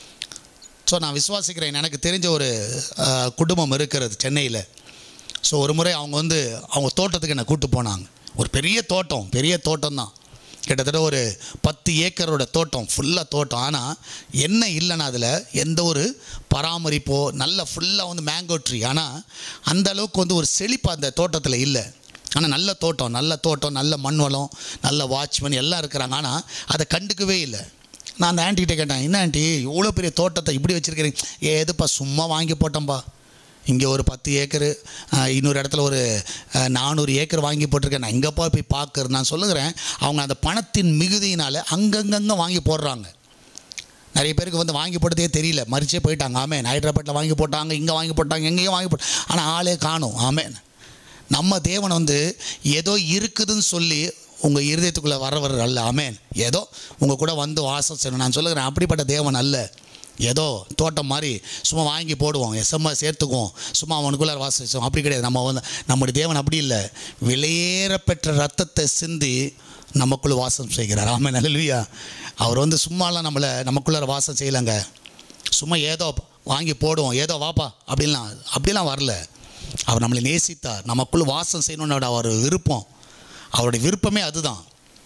ஸோ நான் விசுவாசிக்கிறேன் எனக்கு தெரிஞ்ச ஒரு அஹ், குடும்பம் இருக்கிறது சென்னையில் ஸோ ஒரு முறை அவங்க வந்து அவங்க தோட்டத்துக்கு என்னை கூப்பிட்டு போனாங்க ஒரு பெரிய தோட்டம் பெரிய தோட்டம் தான் கிட்டத்தட்ட ஒரு பத்து ஏக்கரோட தோட்டம் ஃபுல்லாக தோட்டம் ஆனால் என்ன இல்லைன்னா அதில் எந்த ஒரு பராமரிப்போ நல்ல ஃபுல்லாக வந்து மேங்கோ ட்ரீ ஆனால் அந்த அளவுக்கு வந்து ஒரு செழிப்பு அந்த தோட்டத்தில் இல்லை ஆனால் நல்ல தோட்டம் நல்ல தோட்டம் நல்ல மண் வளம் நல்ல வாட்ச்மேன் எல்லாம் இருக்கிறாங்க ஆனால் அதை கண்டுக்கவே இல்லை நான் அந்த ஆன்ட்டிகிட்ட கேட்டேன் என்ன ஆண்டி இவ்வளோ பெரிய தோட்டத்தை இப்படி வச்சுருக்கிறீங்க ஏ எதுப்பா சும்மா வாங்கி போட்டோம்ப்பா இங்கே ஒரு பத்து ஏக்கரு ஆஹ், இன்னொரு இடத்துல ஒரு ஆஹ், நானூறு ஏக்கர் வாங்கி போட்டிருக்கேன் நான் எங்கேப்பா போய் பார்க்கறது நான் சொல்லுகிறேன் அவங்க அந்த பணத்தின் மிகுதியினால் அங்கங்கங்கே வாங்கி போடுறாங்க நிறைய பேருக்கு வந்து வாங்கி போட்டதே தெரியல மறிச்சே போயிட்டாங்க ஆமேன் ஹைதராபாத்தில் வாங்கி போட்டாங்க இங்கே வாங்கி போட்டாங்க எங்கேயும் வாங்கி போட்டாங்க ஆனால் ஆளே காணும் ஆமேன் நம்ம தேவன் வந்து ஏதோ இருக்குதுன்னு சொல்லி உங்கள் இருதயத்துக்குள்ளே வரவர் அல்ல ஆமேன் ஏதோ உங்கள் கூட வந்து வாசம் செய்யணும் நான் சொல்லுகிறேன் அப்படிப்பட்ட தேவன் அல்ல ஏதோ தோட்டம் மாதிரி சும்மா வாங்கி போடுவோம் எஸ்எம்மா சேர்த்துக்குவோம் சும்மா அவனுக்குள்ளே வாசம் செய்வோம் அப்படி கிடையாது நம்ம வந்து நம்முடைய தேவன் அப்படி இல்லை வெளியேற பெற்ற ரத்தத்தை சிந்தி நமக்குள்ள வாசம் செய்கிறார் ஆமாம் நல்லவியா அவர் வந்து சும்மாலாம் நம்மளை நமக்குள்ளார வாசம் செய்யலைங்க சும்மா ஏதோ வாங்கி போடுவோம் ஏதோ வாப்பா அப்படிலாம் அப்படிலாம் வரல அவர் நம்மளை நேசித்தார் நமக்குள்ள வாசம் செய்யணும்னு அவர் விருப்பம் அவருடைய விருப்பமே அதுதான்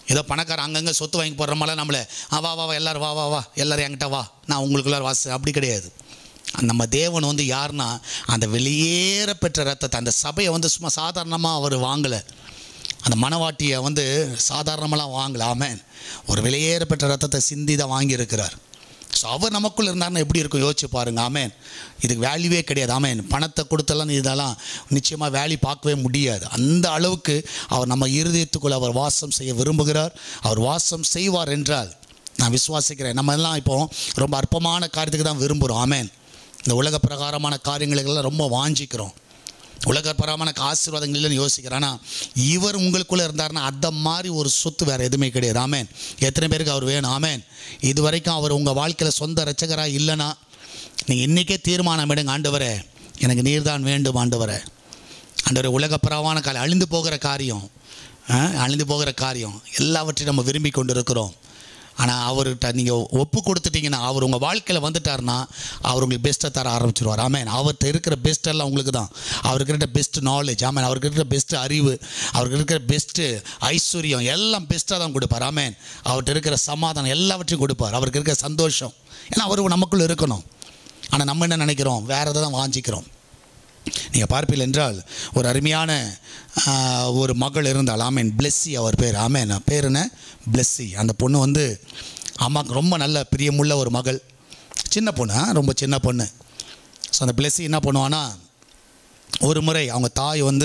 ஏதோ பணக்காரன் அங்கங்கே சொத்து வாங்கி போடுற மாதிரி நம்மளை ஆ வா வா வா எல்லாரும் வா வா வா எல்லாரும் என்கிட்ட வா நான் உங்களுக்குள்ளார வாசு அப்படி கிடையாது நம்ம தேவன் வந்து யாருன்னா அந்த வெளியேற பெற்ற ரத்தத்தை அந்த சபையை வந்து சும்மா சாதாரணமாக அவர் வாங்கலை அந்த மணவாட்டியை வந்து சாதாரணமெல்லாம் வாங்கல ஆமென் ஒரு வெளியேற பெற்ற ரத்தத்தை சிந்தி தான் வாங்கியிருக்கிறார் ஸோ அவர் நமக்குள்ள இருந்தாருன்னா எப்படி இருக்கும் யோசிச்சு பாருங்க ஆமென் இதுக்கு வேல்யூவே கிடையாது ஆமென் பணத்தை கொடுத்தெல்லாம் இதெல்லாம் நிச்சயமாக வேல்யூ பார்க்கவே முடியாது அந்த அளவுக்கு அவர் நம்ம இருதயத்துக்குள்ள அவர் வாசம் செய்ய விரும்புகிறார் அவர் வாசம் செய்வார் என்றால் நான் விசுவாசிக்கிறேன் நம்ம எல்லாம் இப்போ ரொம்ப அற்பமான காரியத்துக்கு தான் விரும்புகிறோம் ஆமென் இந்த உலக பிரகாரமான காரியங்களுக்கெல்லாம் ரொம்ப வாஞ்சிக்கிறோம் உலகப்பரமான ஆசீர்வாதங்கள் இல்லைன்னு யோசிக்கிறேன் ஆனால் இவர் உங்களுக்குள்ளே இருந்தாருன்னா அந்த மாதிரி ஒரு சொத்து வேறு எதுவுமே கிடையாது ஆமேன் எத்தனை பேருக்கு அவர் வேணும் ஆமேன் இது வரைக்கும் அவர் உங்கள் வாழ்க்கையில் சொந்த ரட்சகராக இல்லைன்னா நீங்கள் இன்றைக்கே தீர்மானம் எடுங்க ஆண்டவரே எனக்கு நீர்தான் வேண்டும் ஆண்டவரே ஆண்டவரே உலகப்பரவான காரியம் அழிந்து போகிற காரியம் ஆ, அழிந்து போகிற காரியம் எல்லாவற்றையும் நம்ம விரும்பி கொண்டு இருக்கிறோம் ஆனால் அவர்கிட்ட நீங்கள் ஒப்பு கொடுத்துட்டீங்கன்னா அவர் உங்கள் வாழ்க்கையில் வந்துட்டாருன்னா அவர் உங்களுக்கு பெஸ்ட்டை தர ஆரம்பிச்சிருவார் ஆமேன் அவர்கிட்ட இருக்கிற பெஸ்ட் எல்லாம் உங்களுக்கு தான் அவருக்கு இருக்கிற பெஸ்ட் நாலேஜ் ஆமேன் அவருக்கு இருக்கிற பெஸ்ட் அறிவு அவருக்கு இருக்கிற பெஸ்ட்டு ஐஸ்வர்யம் எல்லாம் பெஸ்ட்டாக தான் கொடுப்பார் ஆமேன் அவர்கிட்ட இருக்கிற சமாதானம் எல்லாவற்றையும் கொடுப்பார் அவருக்கு இருக்கிற சந்தோஷம் ஏன்னா அவர் நமக்குள்ளே இருக்கணும் ஆனால் நம்ம என்ன நினைக்கிறோம் வேறு எதை தான் வாஞ்சிக்கிறோம் நீங்கள் பார்ப்பீர்கள் என்றால் ஒரு அருமையான ஆ, ஒரு மகள் இருந்தாள் ஆமேன் பிளெஸ்ஸி அவர் பேர் ஆமேன் பேர் என்ன பிளெஸ்ஸி அந்த பொண்ணு வந்து அம்மாவுக்கு ரொம்ப நல்ல பிரியமுள்ள ஒரு மகள் சின்ன பொண்ணு ஆ, ரொம்ப சின்ன பொண்ணு ஸோ அந்த பிளெஸ்ஸி என்ன பண்ணுவான்னா ஒரு முறை அவங்க தாய் வந்து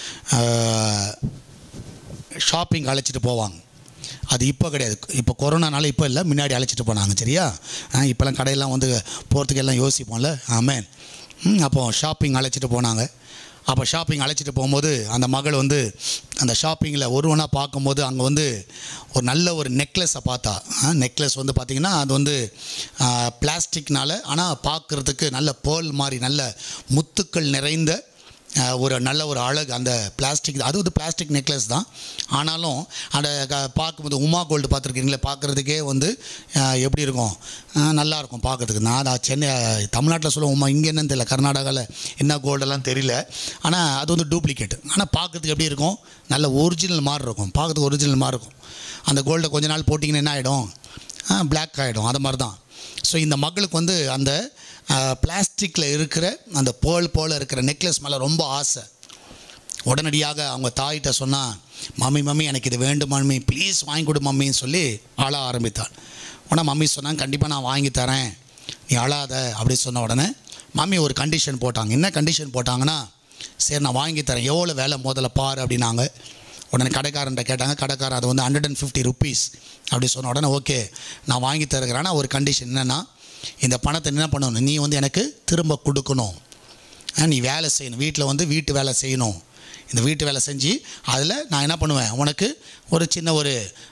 ஷாப்பிங் அழைச்சிட்டு போவாங்க அது இப்போ கிடையாது இப்போ கொரோனானால இப்போ இல்லை முன்னாடி அழைச்சிட்டு போனாங்க சரியா ஆ, இப்போல்லாம் கடையெல்லாம் வந்து போகிறதுக்கு எல்லாம் யோசிப்போம்ல ஆமேன் ம், அப்போ ஷாப்பிங் அழைச்சிட்டு போனாங்க அப்போ ஷாப்பிங் அழைச்சிட்டு போகும்போது அந்த மகள் வந்து அந்த ஷாப்பிங்கில் ஒருவனாக பார்க்கும்போது அங்கே வந்து ஒரு நல்ல ஒரு நெக்லஸை பார்த்தா நெக்லஸ் வந்து பார்த்திங்கன்னா அது வந்து பிளாஸ்டிக்னால ஆனால் பார்க்குறதுக்கு நல்ல பேர்ல் மாதிரி நல்ல முத்துக்கள் நிறைந்த அஹ், ஒரு நல்ல ஒரு அழகு அந்த பிளாஸ்டிக் அது வந்து பிளாஸ்டிக் நெக்லஸ் தான் ஆனாலும் அந்த க- பார்க்கும்போது உமா கோல்டு பார்த்துருக்கீங்களே பார்க்குறதுக்கே வந்து அஹ், எப்படி இருக்கும் அஹ், நல்லா இருக்கும் பார்க்கறதுக்கு நான் நான் சென்னை தமிழ்நாட்டில் சொல்லுவோம் உமா இங்கே என்னன்னு தெரியல கர்நாடகாவில் என்ன கோல்டெல்லாம் தெரியல ஆனால் அது வந்து டூப்ளிகேட் ஆனால் பார்க்கறதுக்கு எப்படி இருக்கும் நல்ல ஒரிஜினல் மாதிரி இருக்கும் பார்க்கறதுக்கு ஒரிஜினல் மாதிரி இருக்கும் அந்த கோல்டை கொஞ்ச நாள் போட்டிங்கன்னா என்ன ஆகிடும் பிளாக் ஆகிடும் அது மாதிரி தான் ஸோ இந்த மகளுக்கு வந்து அந்த பிளாஸ்டிக்கில் இருக்கிற அந்த பேர்ல் போல் இருக்கிற நெக்லஸ் மேலே ரொம்ப ஆசை உடனடியாக அவங்க தாயிட்ட சொன்னால் மம்மி மம்மி எனக்கு இது வேண்டும் மம்மி ப்ளீஸ் வாங்கி கொடு மம்மின்னு சொல்லி அழ ஆரம்பித்தாள் உடனே மம்மி சொன்னாங்க கண்டிப்பாக நான் வாங்கி தரேன் நீ அழாத அப்படி சொன்ன உடனே மம்மி ஒரு கண்டிஷன் போட்டாங்க என்ன கண்டிஷன் போட்டாங்கன்னா சரி நான் வாங்கி தரேன் எவ்வளோ வேலை முதல்ல பாரு அப்படின்னாங்க உடனே கடைக்காரன்ட்ட கேட்டாங்க கடைக்காரன் அது வந்து ஹண்ட்ரட் அண்ட் ஃபிஃப்டி ருபீஸ் அப்படி சொன்ன உடனே ஓகே நான் வாங்கி தருகிறேன் ஆனால் ஒரு கண்டிஷன் என்னென்னா இந்த பணத்தை என்ன பண்ணணும் நீ வந்து எனக்கு திரும்ப கொடுக்கணும் ஆ, நீ வேலை செய்யணும் வீட்டில் வந்து வீட்டு வேலை செய்யணும் இந்த வீட்டு வேலை செஞ்சு அதில் நான் என்ன பண்ணுவேன் உனக்கு ஒரு சின்ன ஒரு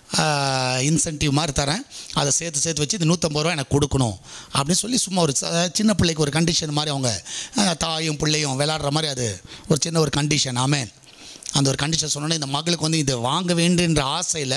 இன்சென்டிவ் மாதிரி தரேன் அதை சேர்த்து சேர்த்து வச்சு இந்த நூற்றம்பது ரூபா எனக்கு கொடுக்கணும் அப்படின்னு சொல்லி சும்மா ஒரு ச- சின்ன பிள்ளைக்கு ஒரு கண்டிஷன் மாதிரி அவங்க ஆ, தாயும் பிள்ளையும் விளையாடுற மாதிரி அது ஒரு சின்ன ஒரு கண்டிஷன் ஆமேன் அந்த ஒரு கண்டிஷன் சொன்னோன்னே இந்த மகளுக்கு வந்து இதை வாங்க வேண்டுன்ற ஆசையில்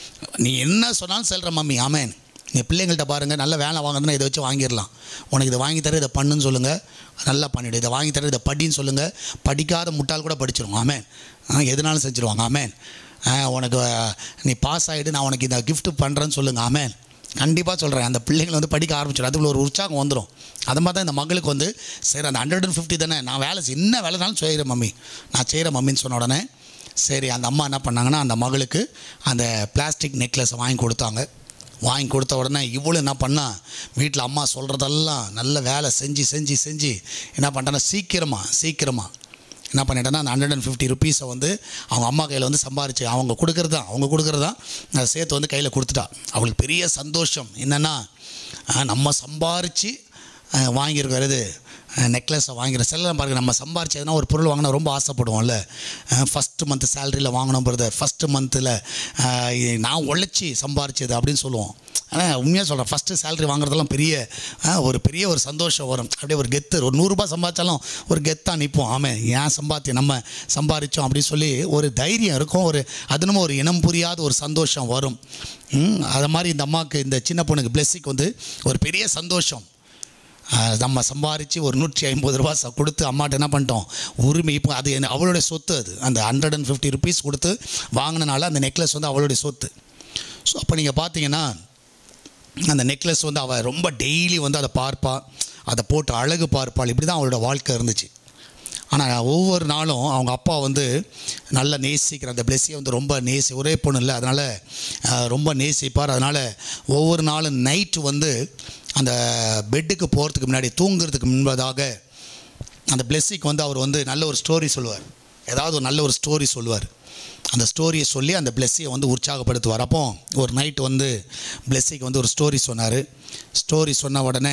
நீ என்ன சொன்னாலும் செல்கிற மம்மி ஆமேன் நீ பிள்ளைங்கள்ட்ட பாருங்கள் நல்ல வேலை வாங்குறதுன்னா இதை வச்சு வாங்கிடலாம் உனக்கு இதை வாங்கி தர இதை பண்ணுன்னு சொல்லுங்கள் நல்லா பண்ணிவிடு இதை வாங்கி தர இதை படின்னு சொல்லுங்கள் படிக்காத முட்டாள் கூட படிச்சிரும் ஆமேன் ஆ, எதுனாலும் செஞ்சுருவாங்க ஆமேன் ஆ, உனக்கு ஆ, நீ பாஸ் ஆகிட்டு நான் உனக்கு இந்த gift பண்ணுறேன்னு சொல்லுங்கள் ஆமேன் கண்டிப்பாக சொல்கிறேன் அந்த பிள்ளைங்களை வந்து படிக்க ஆரம்பிச்சிடும் அதுக்குள்ள ஒரு உற்சாகம் வந்துடும் அது மாதிரி தான் இந்த மகளுக்கு வந்து சரி அந்த ஹண்ட்ரட் அண்ட் ஃபிஃப்டி தானே நான் வேலை செய்- என்ன வேலைனாலும் செய்கிறேன் மம்மி நான் செய்கிறேன் மம்மின்னு சொன்ன உடனே சரி அந்த அம்மா என்ன பண்ணாங்கன்னா அந்த மகளுக்கு அந்த பிளாஸ்டிக் நெக்லஸை வாங்கி கொடுத்தாங்க வாங்கி கொடுத்த உடனே இவ்வளோ என்ன பண்ணா வீட்டில் அம்மா சொல்கிறதெல்லாம் நல்ல வேலை செஞ்சு செஞ்சு செஞ்சு என்ன பண்ணிட்டேன்னா சீக்கிரமாக சீக்கிரமாக என்ன பண்ணிட்டேன்னா அந்த ஹண்ட்ரட் அண்ட் ஃபிஃப்டி ருபீஸை வந்து அவங்க அம்மா கையில் வந்து சம்பாரிச்சு அவங்க கொடுக்குறது தான் அவங்க கொடுக்குறது தான் அதை சேர்த்து வந்து கையில் கொடுத்துட்டா அவளுக்கு பெரிய சந்தோஷம் என்னென்னா நம்ம சம்பாரித்து வாங்கியிருக்கிறது நெக்லஸை வாங்கிற செல்லாம் பாருங்க நம்ம சம்பாரிச்சு எதனா ஒரு பொருள் வாங்கினா ரொம்ப ஆசைப்படுவோம்ல ஃபஸ்ட்டு மந்த் சேலரியில் வாங்கினோம் பிரதர் ஃபஸ்ட்டு மந்தில் நான் உழைச்சி சம்பாரிச்சது அப்படின்னு சொல்லுவோம் ஆனால் உண்மையாக சொல்கிறேன் ஃபஸ்ட்டு சேலரி வாங்குறதெல்லாம் பெரிய அஹ், ஒரு பெரிய ஒரு சந்தோஷம் வரும் அப்படியே ஒரு கெத்து ஒரு நூறுரூபா சம்பாதிச்சாலும் ஒரு கெத்தாக நிற்போம் ஆமாம் ஏன் சம்பாத்தி நம்ம சம்பாரித்தோம் அப்படின்னு சொல்லி ஒரு தைரியம் இருக்கும் ஒரு அது நம்ம ஒரு இனம் புரியாத ஒரு சந்தோஷம் வரும் ம், அது மாதிரி இந்த அம்மாவுக்கு இந்த சின்ன பொண்ணுக்கு பிளெஸ்ஸிக்கு வந்து ஒரு பெரிய சந்தோஷம் ஆஹ் நம்ம சம்பாரித்து ஒரு நூற்றி ஐம்பது ரூபா ச- கொடுத்து அம்மாட்ட என்ன பண்ணிட்டோம் உரிமை இப்போ அது என்ன- அவளுடைய சொத்து அது அந்த ஹண்ட்ரட் அண்ட் ஃபிஃப்டி ருபீஸ் கொடுத்து வாங்கினனால அந்த நெக்லஸ் வந்து அவளுடைய சொத்து ஸோ அப்போ நீங்கள் பார்த்தீங்கன்னா அந்த நெக்லஸ் வந்து அவள் ரொம்ப டெய்லி வந்து அதை பார்ப்பா அதை போட்டு அழகு பார்ப்பாள் இப்படி தான் அவளோட வாழ்க்கை இருந்துச்சு ஆனால் ஒவ்வொரு நாளும் அவங்க அப்பா வந்து நல்லா நேசிக்கிற அந்த பிளெஸ்ஸியை வந்து ரொம்ப நேசி ஒரே பொண்ணு இல்லை அதனால் அஹ், ரொம்ப நேசிப்பார் அதனால் ஒவ்வொரு நாளும் நைட்டு வந்து அந்த பெட்டுக்கு போகிறதுக்கு முன்னாடி தூங்குறதுக்கு முன்பதாக அந்த பிளெஸ்ஸிக்கு வந்து அவர் வந்து நல்ல ஒரு ஸ்டோரி சொல்லுவார் ஏதாவது ஒரு நல்ல ஒரு ஸ்டோரி சொல்லுவார் அந்த ஸ்டோரியை சொல்லி அந்த பிளெஸ்ஸியை வந்து உற்சாகப்படுத்துவார் அப்போ ஒரு நைட்டு வந்து பிளெஸ்ஸிக்கு வந்து ஒரு ஸ்டோரி சொன்னார் ஸ்டோரி சொன்ன உடனே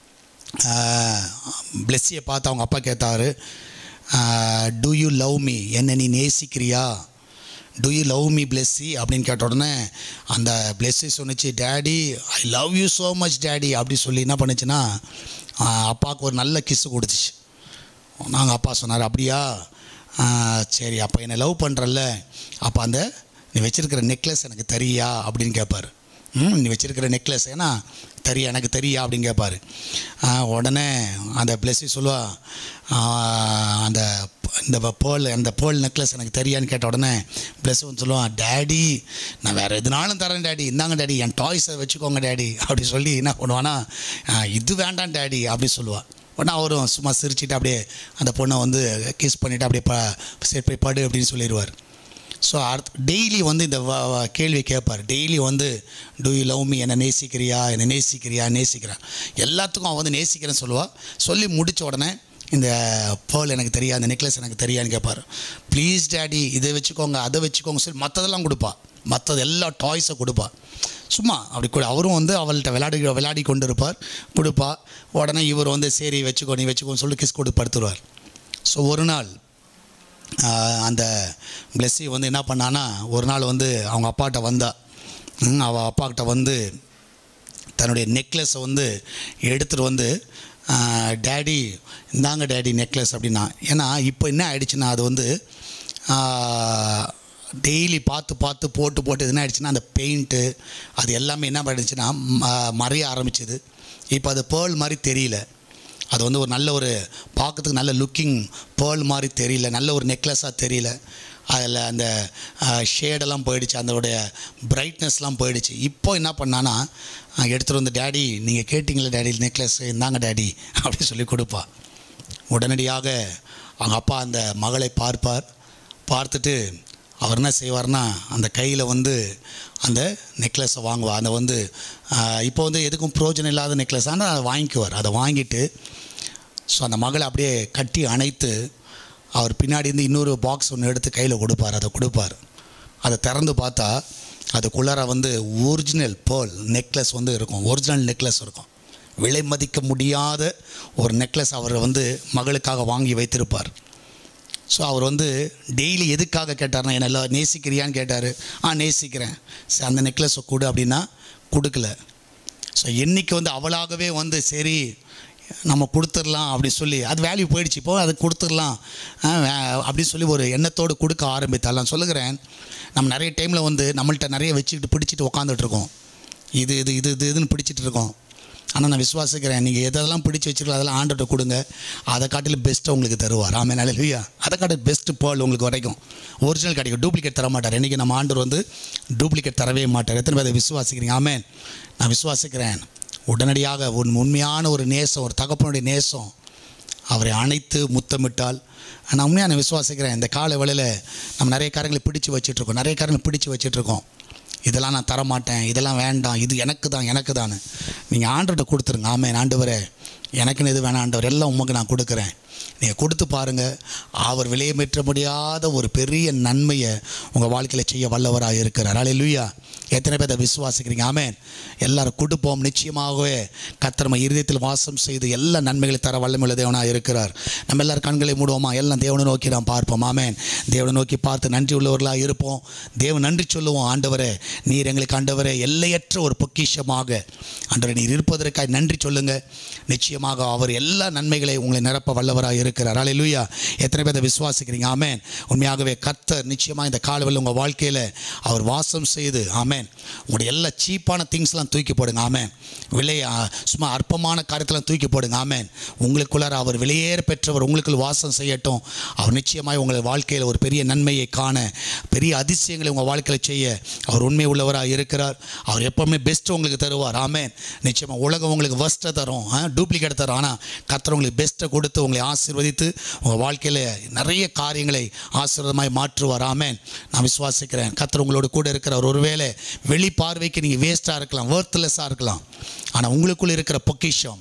பிளெஸ்ஸியை பார்த்து அவங்க அப்பா கேட்டார் டு யூ லவ் மீ என்ன நீ நேசிக்கிறியா do you love me Blessy அப்படின்னு கேட்ட உடனே அந்த பிளெஸ்ஸி சொன்னிச்சு daddy I love you so much daddy அப்படி சொல்லி என்ன பண்ணுச்சுன்னா ஆஹ், அப்பாவுக்கு ஒரு நல்ல கிஸ்ஸு கொடுத்துச்சு நாங்கள் அப்பா சொன்னார் அப்படியா ஆ, சரி அப்போ என்னை லவ் பண்ணுறல்ல அப்போ அந்த நீ வச்சிருக்கிற நெக்லஸ் எனக்கு தெரியா அப்படின்னு கேட்பார் ம் நீ வச்சிருக்கிற நெக்லஸ் ஏன்னா தெரியா எனக்கு தெரியா அப்படின்னு கேட்பார் உடனே அந்த பிளெஸ்ஸி சொல்லுவா ஆ, அந்த ப- இந்த பேர்ல் அந்த பேர்ல் நெக்லஸ் எனக்கு தெரியான்னு கேட்ட உடனே பிளஸ் வந்து சொல்லுவான் டேடி நான் வேறு எதுனாலும் தரேன் டேடி இந்தாங்க டேடி என் டாய்ஸை வச்சுக்கோங்க டேடி அப்படி சொல்லி என்ன பண்ணுவான்னா "ஆ, இது வேண்டாம் டேடி அப்படி சொல்லுவாள் உடனே அவரும் சும்மா சிரிச்சிட்டு அப்படியே அந்த பொண்ணை வந்து கிஸ் பண்ணிவிட்டு அப்படியே ப சரி போய் படு அப்படின்னு சொல்லிடுவார் ஸோ அடுத்து டெய்லி வந்து இந்த வ- வ- கேள்வி கேட்பார் டெய்லி வந்து டு யூ லவ் மீ என்னை நேசிக்கிறியா என்னை நேசிக்கிறியா நேசிக்கிறேன் எல்லாத்துக்கும் அவன் வந்து நேசிக்கிறேன்னு சொல்லுவாள் சொல்லி முடித்த உடனே இந்த பேர்ல் எனக்கு தெரியா அந்த நெக்லஸ் எனக்கு தெரியான்னு கேட்பார் ப்ளீஸ் டேடி இதை வச்சுக்கோங்க அதை வச்சுக்கோங்க சொல்லி மற்றதெல்லாம் கொடுப்பா மற்றது எல்லா டாய்ஸை கொடுப்பா சும்மா அப்படி கூட அவரும் வந்து அவள்கிட்ட விளையாடி விளையாடி கொண்டு இருப்பார் கொடுப்பா உடனே இவர் வந்து சரி வச்சுக்கோ நீ வச்சுக்கோன்னு சொல்லி கிஸ் கொடுத்து படுத்துருவார் ஸோ ஒரு நாள் ஆஹ், அந்த பிளெஸ்ஸி வந்து என்ன பண்ணான்னா ஒரு நாள் வந்து அவங்க அப்பாட்ட வந்தா ம், அவ அப்பாக்கிட்ட வந்து தன்னுடைய நெக்லஸை வந்து எடுத்துகிட்டு வந்து டேடி இந்தாங்க டேடி நெக்லஸ் அப்படின்னா ஏன்னா இப்போ என்ன ஆயிடுச்சுன்னா அது வந்து டெய்லி பார்த்து பார்த்து போட்டு போட்டு என்ன ஆயிடுச்சுன்னா அந்த பெயிண்ட்டு அது எல்லாமே என்ன பண்ணிடுச்சுன்னா ம- மறைய ஆரம்பிச்சது இப்போ அது பேர்ல் மாதிரி தெரியல அது வந்து ஒரு நல்ல ஒரு பார்க்கறதுக்கு நல்ல லுக்கிங் பேர்ல் மாதிரி தெரியல நல்ல ஒரு நெக்லஸாக தெரியல அதில் அந்த ஷேடெல்லாம் போயிடுச்சு அதோடைய பிரைட்னஸ்லாம் போயிடுச்சு இப்போ என்ன பண்ணான்னா அஹ், எடுத்துகிட்டு வந்து டேடி நீங்கள் கேட்டிங்களே டேடி நெக்லஸ் இந்தாங்க டேடி அப்படி சொல்லி கொடுப்பா உடனடியாக அவங்க அப்பா அந்த மகளை பார்ப்பார் பார்த்துட்டு அவர் என்ன செய்வார்னா அந்த கையில் வந்து அந்த நெக்லஸை வாங்குவார் அந்த வந்து ஆஹ், இப்போ வந்து எதுக்கும் பிரயோஜனம் இல்லாத நெக்லஸ் ஆனால் அதை வாங்கிக்குவார் அதை வாங்கிட்டு ஸோ அந்த மகளை அப்படியே கட்டி அணைத்து அவர் பின்னாடி இருந்து இன்னொரு பாக்ஸ் ஒன்று எடுத்து கையில் கொடுப்பார் அதை கொடுப்பார் அதை திறந்து பார்த்தா அதுக்குள்ளார வந்து ஒரிஜினல் பேர்ல் நெக்லஸ் வந்து இருக்கும் ஒரிஜினல் நெக்லஸ் இருக்கும் விலை மதிக்க முடியாத ஒரு நெக்லஸ் அவர் வந்து மகளுக்காக வாங்கி வைத்திருப்பார் ஸோ அவர் வந்து டெய்லி எதுக்காக கேட்டார்னா என்ன எல்லாம் நேசிக்கிறியான்னு கேட்டார் ஆ நேசிக்கிறேன் சரி அந்த நெக்லஸை கொடு அப்படின்னா கொடுக்கல ஸோ என்னைக்கு வந்து அவளாகவே வந்து சரி நம்ம கொடுத்துடலாம் அப்படி சொல்லி அது வேல்யூ போயிடுச்சு இப்போ அது கொடுத்துடலாம் ஆ, வே- அப்படின்னு சொல்லி ஒரு எண்ணத்தோடு கொடுக்க ஆரம்பித்தால் நான் சொல்லுகிறேன் நம்ம நிறைய டைமில் வந்து நம்மள்ட்ட நிறைய வச்சுக்கிட்டு பிடிச்சிட்டு உக்காந்துட்டு இருக்கோம் இது இது இது இது இதுன்னு பிடிச்சிட்டு இருக்கோம் ஆனால் நான் விசுவாசிக்கிறேன் நீங்கள் எதெல்லாம் பிடிச்சி வச்சிருக்கோ அதெல்லாம் ஆண்டோட்ட கொடுங்க அதை காட்டிலும் பெஸ்ட்டை உங்களுக்கு தருவார் ஆமே நல்ல அதை காட்டில் பெஸ்ட்டு பேர்ல் உங்களுக்கு வரைக்கும் ஒரிஜினல் கிடைக்கும் டூப்ளிகேட் தர மாட்டார் இன்றைக்கி நம்ம ஆண்டவர் வந்து டூப்ளிகேட் தரவே மாட்டார் எத்தனை பேர் அதை விசுவாசிக்கிறீங்க ஆமேன் நான் விசுவாசிக்கிறேன் உடனடியாக ஒரு உண்மையான ஒரு நேசம் ஒரு தகப்பனுடைய நேசம் அவரை அணைத்து முத்தமிட்டால் நான் உண்மையாக நான் விசுவாசிக்கிறேன் இந்த கால வேளையில் நம்ம நிறைய காரியங்களை பிடிச்சு வச்சிட்ருக்கோம் நிறைய காரியங்களை பிடிச்சு வச்சிட்ருக்கோம் இதெல்லாம் நான் தரமாட்டேன் இதெல்லாம் வேண்டாம் இது எனக்கு தான் எனக்கு தான் நீங்கள் ஆண்டவர்கிட்ட கொடுத்துருங்க ஆமே ஆண்டவரே எனக்குன்னு எது வேணாம் ஆண்டவர் எல்லாம் உமக்கு நான் கொடுக்குறேன் நீங்கள் கொடுத்து பாருங்கள் அவர் விலையமற்ற முடியாத ஒரு பெரிய நன்மையை உங்கள் வாழ்க்கையில் செய்ய வல்லவராக இருக்கிறார் அல்லேலூயா எத்தனை பேர் அதை விசுவாசிக்கிறீங்க ஆமென் எல்லாரும் கொடுப்போம் நிச்சயமாகவே கர்த்தர் நம்ம இருதயத்தில் வாசம் செய்து எல்லா நன்மைகளை தர வல்லமுள்ள தேவனாக இருக்கிறார் நம்ம எல்லாரும் கண்களை மூடுவோமா எல்லாம் தேவனை நோக்கி நாம் பார்ப்போம் ஆமென் தேவனை நோக்கி பார்த்து நன்றி உள்ளவர்களாக இருப்போம் தேவன் நன்றி சொல்லுவோம் ஆண்டவரே நீர் எங்களுக்கு ஆண்டவரே எல்லையற்ற ஒரு பொக்கிஷமாக ஆண்டவரே நீர் இருப்பதற்காக நன்றி சொல்லுங்க நிச்சயமாக அவர் எல்லா நன்மைகளை உங்களை நிரப்ப வல்லவராக வல்லவராக இருக்கிறார் அல்லேலூயா எத்தனை பேர் அதை விசுவாசிக்கிறீங்க ஆமென் உண்மையாகவே கர்த்தர் நிச்சயமாக இந்த காலவில் உங்கள் வாழ்க்கையில் அவர் வாசம் செய்து ஆமென் உங்களுடைய எல்லா சீப்பான திங்ஸ்லாம் தூக்கி போடுங்க ஆமென் விலை ஆ, சும்மா அற்பமான காரியத்தெல்லாம் தூக்கி போடுங்க ஆமென் உங்களுக்குள்ளார அவர் வெளியேற பெற்றவர் உங்களுக்குள் வாசம் செய்யட்டும் அவர் நிச்சயமாய் உங்கள் வாழ்க்கையில் ஒரு பெரிய நன்மையை காண பெரிய அதிசயங்களை உங்கள் வாழ்க்கையில் செய்ய அவர் உண்மை உள்ளவராக இருக்கிறார் அவர் எப்பவுமே பெஸ்ட்டு உங்களுக்கு தருவார் ஆமென் நிச்சயமாக உலகம் உங்களுக்கு ஃபஸ்ட்டை தரும் டூப்ளிகேட் தரும் ஆனால் கர்த்தர் உங்களுக்கு பெஸ்ட்டை கொடுத்து உங்களை ஆசீர்வதித்து உங்கள் வாழ்க்கையில் நிறைய காரியங்களை ஆசீர்வாதமாய் மாற்றுவார் ஆமென் நான் விசுவாசிக்கிறேன் கர்த்தர் உங்களோட கூட இருக்கிறவர் ஒருவேளை வெளி பார்வைக்கு நீங்கள் வேஸ்ட்டாக இருக்கலாம் ஒர்த்லெஸ்ஸாக இருக்கலாம் ஆனால் உங்களுக்குள் இருக்கிற பொக்கிஷம்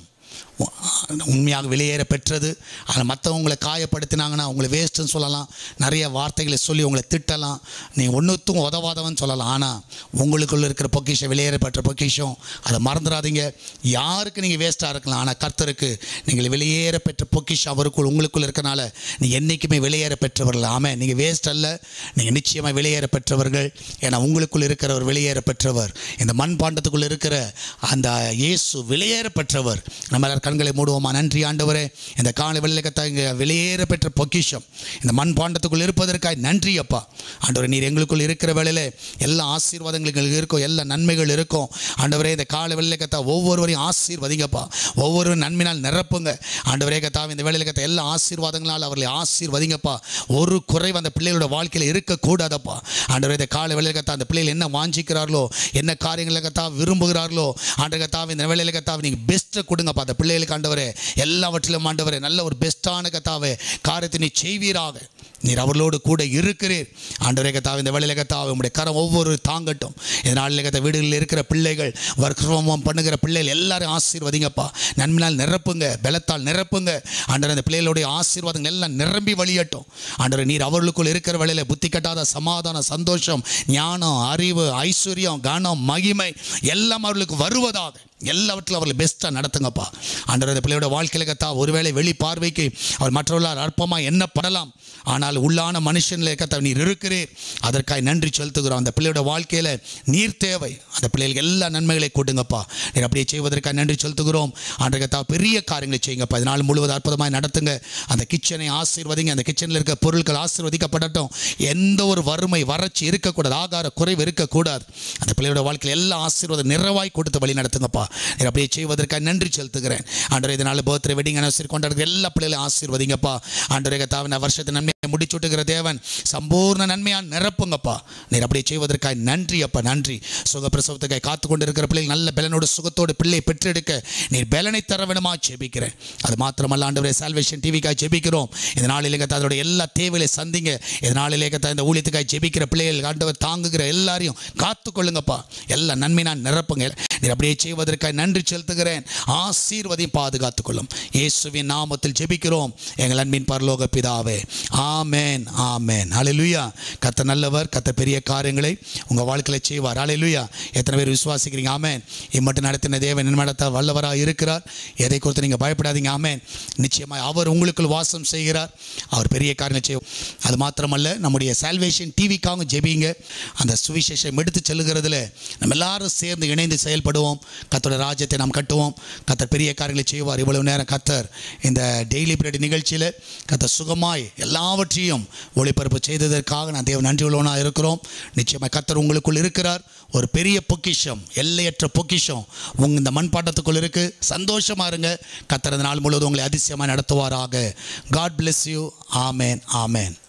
உண்மையாக வெளியேற பெற்றது அதில் மற்றவங்க உங்களை காயப்படுத்தினாங்கன்னா உங்களை வேஸ்ட்டுன்னு சொல்லலாம் நிறைய வார்த்தைகளை சொல்லி உங்களை திட்டலாம் நீங்கள் ஒன்றுத்தும் உதவாதவன் சொல்லலாம் ஆனால் உங்களுக்குள்ள இருக்கிற பொக்கிஷம் வெளியேற பெற்ற பொக்கிஷம் அதை மறந்துடாதீங்க யாருக்கு நீங்கள் வேஸ்ட்டாக இருக்கலாம் ஆனால் கர்த்தருக்கு நீங்கள் வெளியேற பெற்ற பொக்கிஷம் அவருக்குள் உங்களுக்குள்ள இருக்கனால நீங்கள் என்றைக்குமே வெளியேற பெற்றவர்கள் ஆமாம் நீங்கள் வேஸ்ட் அல்ல நீங்கள் நிச்சயமாக வெளியேற பெற்றவர்கள் ஏன்னா உங்களுக்குள் இருக்கிறவர் வெளியேற பெற்றவர் இந்த மண் பாண்டத்துக்குள் இருக்கிற அந்த இயேசு வெளியேற பெற்றவர் நம்ம எல்லாரும் கண்களை மூடுவோமா நன்றி ஆண்டவரே இந்த காலை வெள்ளக்கத்தா இங்கே வெளியேற பெற்ற பொக்கிஷம் இந்த மண் பாண்டத்துக்குள் இருப்பதற்காக நன்றி அப்பா ஆண்டவரே நீர் எங்களுக்குள் இருக்கிற வேளையில எல்லா ஆசீர்வாதங்கள் எங்களுக்கு இருக்கும் எல்லா நன்மைகள் இருக்கும் ஆண்டவரே இந்த காலை வெள்ளக்கத்தா ஒவ்வொருவரையும் ஆசீர்வதிங்கப்பா ஒவ்வொரு நன்மையினால் நிரப்புங்க ஆண்டவரே கத்தா இந்த வேலையில் கத்தா எல்லா ஆசீர்வாதங்களால் அவர்களை ஆசீர்வதிங்கப்பா ஒரு குறைவு அந்த பிள்ளைகளோட வாழ்க்கையில் இருக்கக்கூடாதப்பா ஆண்டவரே இந்த காலை வேலையில் கத்தா அந்த பிள்ளைகள் என்ன வாஞ்சிக்கிறார்களோ என்ன காரியங்களை கத்தா விரும்புகிறார்களோ ஆண்டு கத்தாவை இந்த வேலையில் கத்தாவை நீங்கள் பெஸ்ட்டை கொடுங்கப்பா அந்த பிள்ளைகளுக்கு ஆண்டவரே எல்லாவற்றிலும் ஆண்டவரே நல்ல ஒரு பெஸ்ட்டான கத்தாவே காரியத்தை நீ செய்வீராக நீர் அவர்களோடு கூட இருக்கிறீர் ஆண்டவரே கத்தாவை இந்த வேலையில் கத்தாவை உங்களுடைய கரம் ஒவ்வொரு தாங்கட்டும் இந்த நாளில் கத்த வீடுகளில் இருக்கிற பிள்ளைகள் ஒர்க் ஃப்ரம் ஹோம் பண்ணுகிற பிள்ளைகள் எல்லாரும் ஆசீர்வதிங்கப்பா நன்மையால் நிரப்புங்க பலத்தால் நிரப்புங்க ஆண்டவர் அந்த பிள்ளைகளுடைய ஆசீர்வாதங்கள் எல்லாம் நிரம்பி வழியட்டும் ஆண்டவர் நீர் அவர்களுக்குள் இருக்கிற வேலையில் புத்தி கட்டாத சமாதானம் சந்தோஷம் ஞானம் அறிவு ஐஸ்வர்யம் கனம் மகிமை எல்லாம் அவர்களுக்கு வருவதாக எல்லாவற்றிலும் அவர்களை பெஸ்ட்டாக நடத்துங்கப்பா ஆண்டவர் அந்த பிள்ளையோட வாழ்க்கையில் கத்தா ஒருவேளை வெளி பார்வைக்கு அவர் மற்றவர்களால் அற்பமாக எண்ணப்படலாம் ஆனால் உள்ளான மனுஷனில் கத்தா நீர் இருக்கிறீர் அதற்காக நன்றி செலுத்துகிறோம் அந்த பிள்ளையோட வாழ்க்கையில் நீர் தேவை அந்த பிள்ளைகளுக்கு எல்லா நன்மைகளை கொடுங்கப்பா நீர் அப்படியே செய்வதற்காக நன்றி செலுத்துகிறோம் ஆண்டு கத்தா பெரிய காரியங்களை செய்யுங்கப்பா இதனால் முழுவதும் அற்புதமாக நடத்துங்க அந்த கிச்சனை ஆசீர்வதிங்க அந்த கிச்சனில் இருக்க பொருட்கள் ஆசீர்வதிக்கப்படட்டும் எந்த ஒரு வறுமை வறட்சி இருக்கக்கூடாது ஆகார குறைவு இருக்கக்கூடாது அந்த பிள்ளையோட வாழ்க்கையில் எல்லா ஆசீர்வாதம் நிறைவாய் கொடுத்து வழி நடத்துங்கப்பா நீர் அப்படியே செய்வதற்காக நன்றி செலுத்துகிறேன் ஆண்டரை இதனால் பர்த்டே வெட்டிங் அனிவர்சரி கொண்டாடுறது எல்லா பிள்ளைகளையும் ஆசீர்வதிங்கப்பா ஆண்டரை கத்தாவின வருஷத்தை நன்மையை முடிச்சுட்டுகிற தேவன் சம்பூர்ண நன்மையாக நிரப்புங்கப்பா நீர் அப்படியே செய்வதற்காக நன்றி அப்பா நன்றி சுகப்பிரசவத்துக்காக காத்து கொண்டு இருக்கிற பிள்ளைகள் நல்ல பலனோடு சுகத்தோடு பிள்ளை பெற்றெடுக்க நீர் பலனை தர வேணுமா ஜெபிக்கிறேன் அது மாத்திரமல்ல ஆண்டவரே சால்வேஷன் டிவிக்காக ஜெபிக்கிறோம் இந்த நாளிலே கத்தா அதோட எல்லா தேவையை சந்திங்க இந்த நாளிலே கத்தா இந்த ஊழியத்துக்காக ஜெபிக்கிற பிள்ளைகள் ஆண்டவர் தாங்குகிற எல்லாரையும் காத்து கொள்ளுங்கப்பா எல்லா நன்மை நான் நிரப்புங்க நீர் அப்படியே செய்வதற்காக நன்றி செலுத்துகிறேன் ஆசீர்வதையும் பாதுகாத்துக் கொள்ளும் இயேசுவின் நாமத்தில் ஜெபிக்கிறோம் எங்கள் அன்பின் பரலோக பிதாவே ஆமேன் ஆமேன் ஹalleluya கத்த நல்லவர் கத்த பெரிய காரியங்களை உங்கள் வாழ்க்கையில் செய்வார் ஹalleluya எத்தனை பேர் விசுவாசிக்கிறீங்க ஆமேன் இம்மட்டும் நடத்தின தேவன் நடத்த வல்லவராக இருக்கிறார் எதை குறித்து நீங்கள் பயப்படாதீங்க ஆமேன் நிச்சயமாக அவர் உங்களுக்குள் வாசம் செய்கிறார் அவர் பெரிய காரியங்களை செய்யும் அது மாத்திரமல்ல நம்முடைய சால்வேஷன் டிவிக்காக ஜெபிங்க அந்த சுவிசேஷம் எடுத்து செல்லுகிறதுல நம்ம எல்லாரும் சேர்ந்து இணைந்து செயல்படுவோம் கத்தோட ராஜ்யத்தை நாம் கட்டுவோம் கத்தர் பெரிய காரியங்களை செய்வார் இவ்வளவு நேரம் கத்தர் இந்த டெய்லி பிரெட் நிகழ்ச்சியில் கத்தர் சுகமாய் எல்லாவற்றையும் ஒளிபரப்பு செய்ததற்காக நான் தேவ நன்றி உள்ளவனாக இருக்கிறோம் நிச்சயமாக கத்தர் உங்களுக்குள் இருக்கிறார் ஒரு பெரிய பொக்கிஷம் எல்லையற்ற பொக்கிஷம் உங்க இந்த மண்பாட்டத்துக்குள் இருக்கு சந்தோஷமா இருங்க கத்தர் இந்த நாள் முழுவதும் உங்களை அதிசயமாக நடத்துவாராக காட் bless யூ ஆமேன் ஆமேன்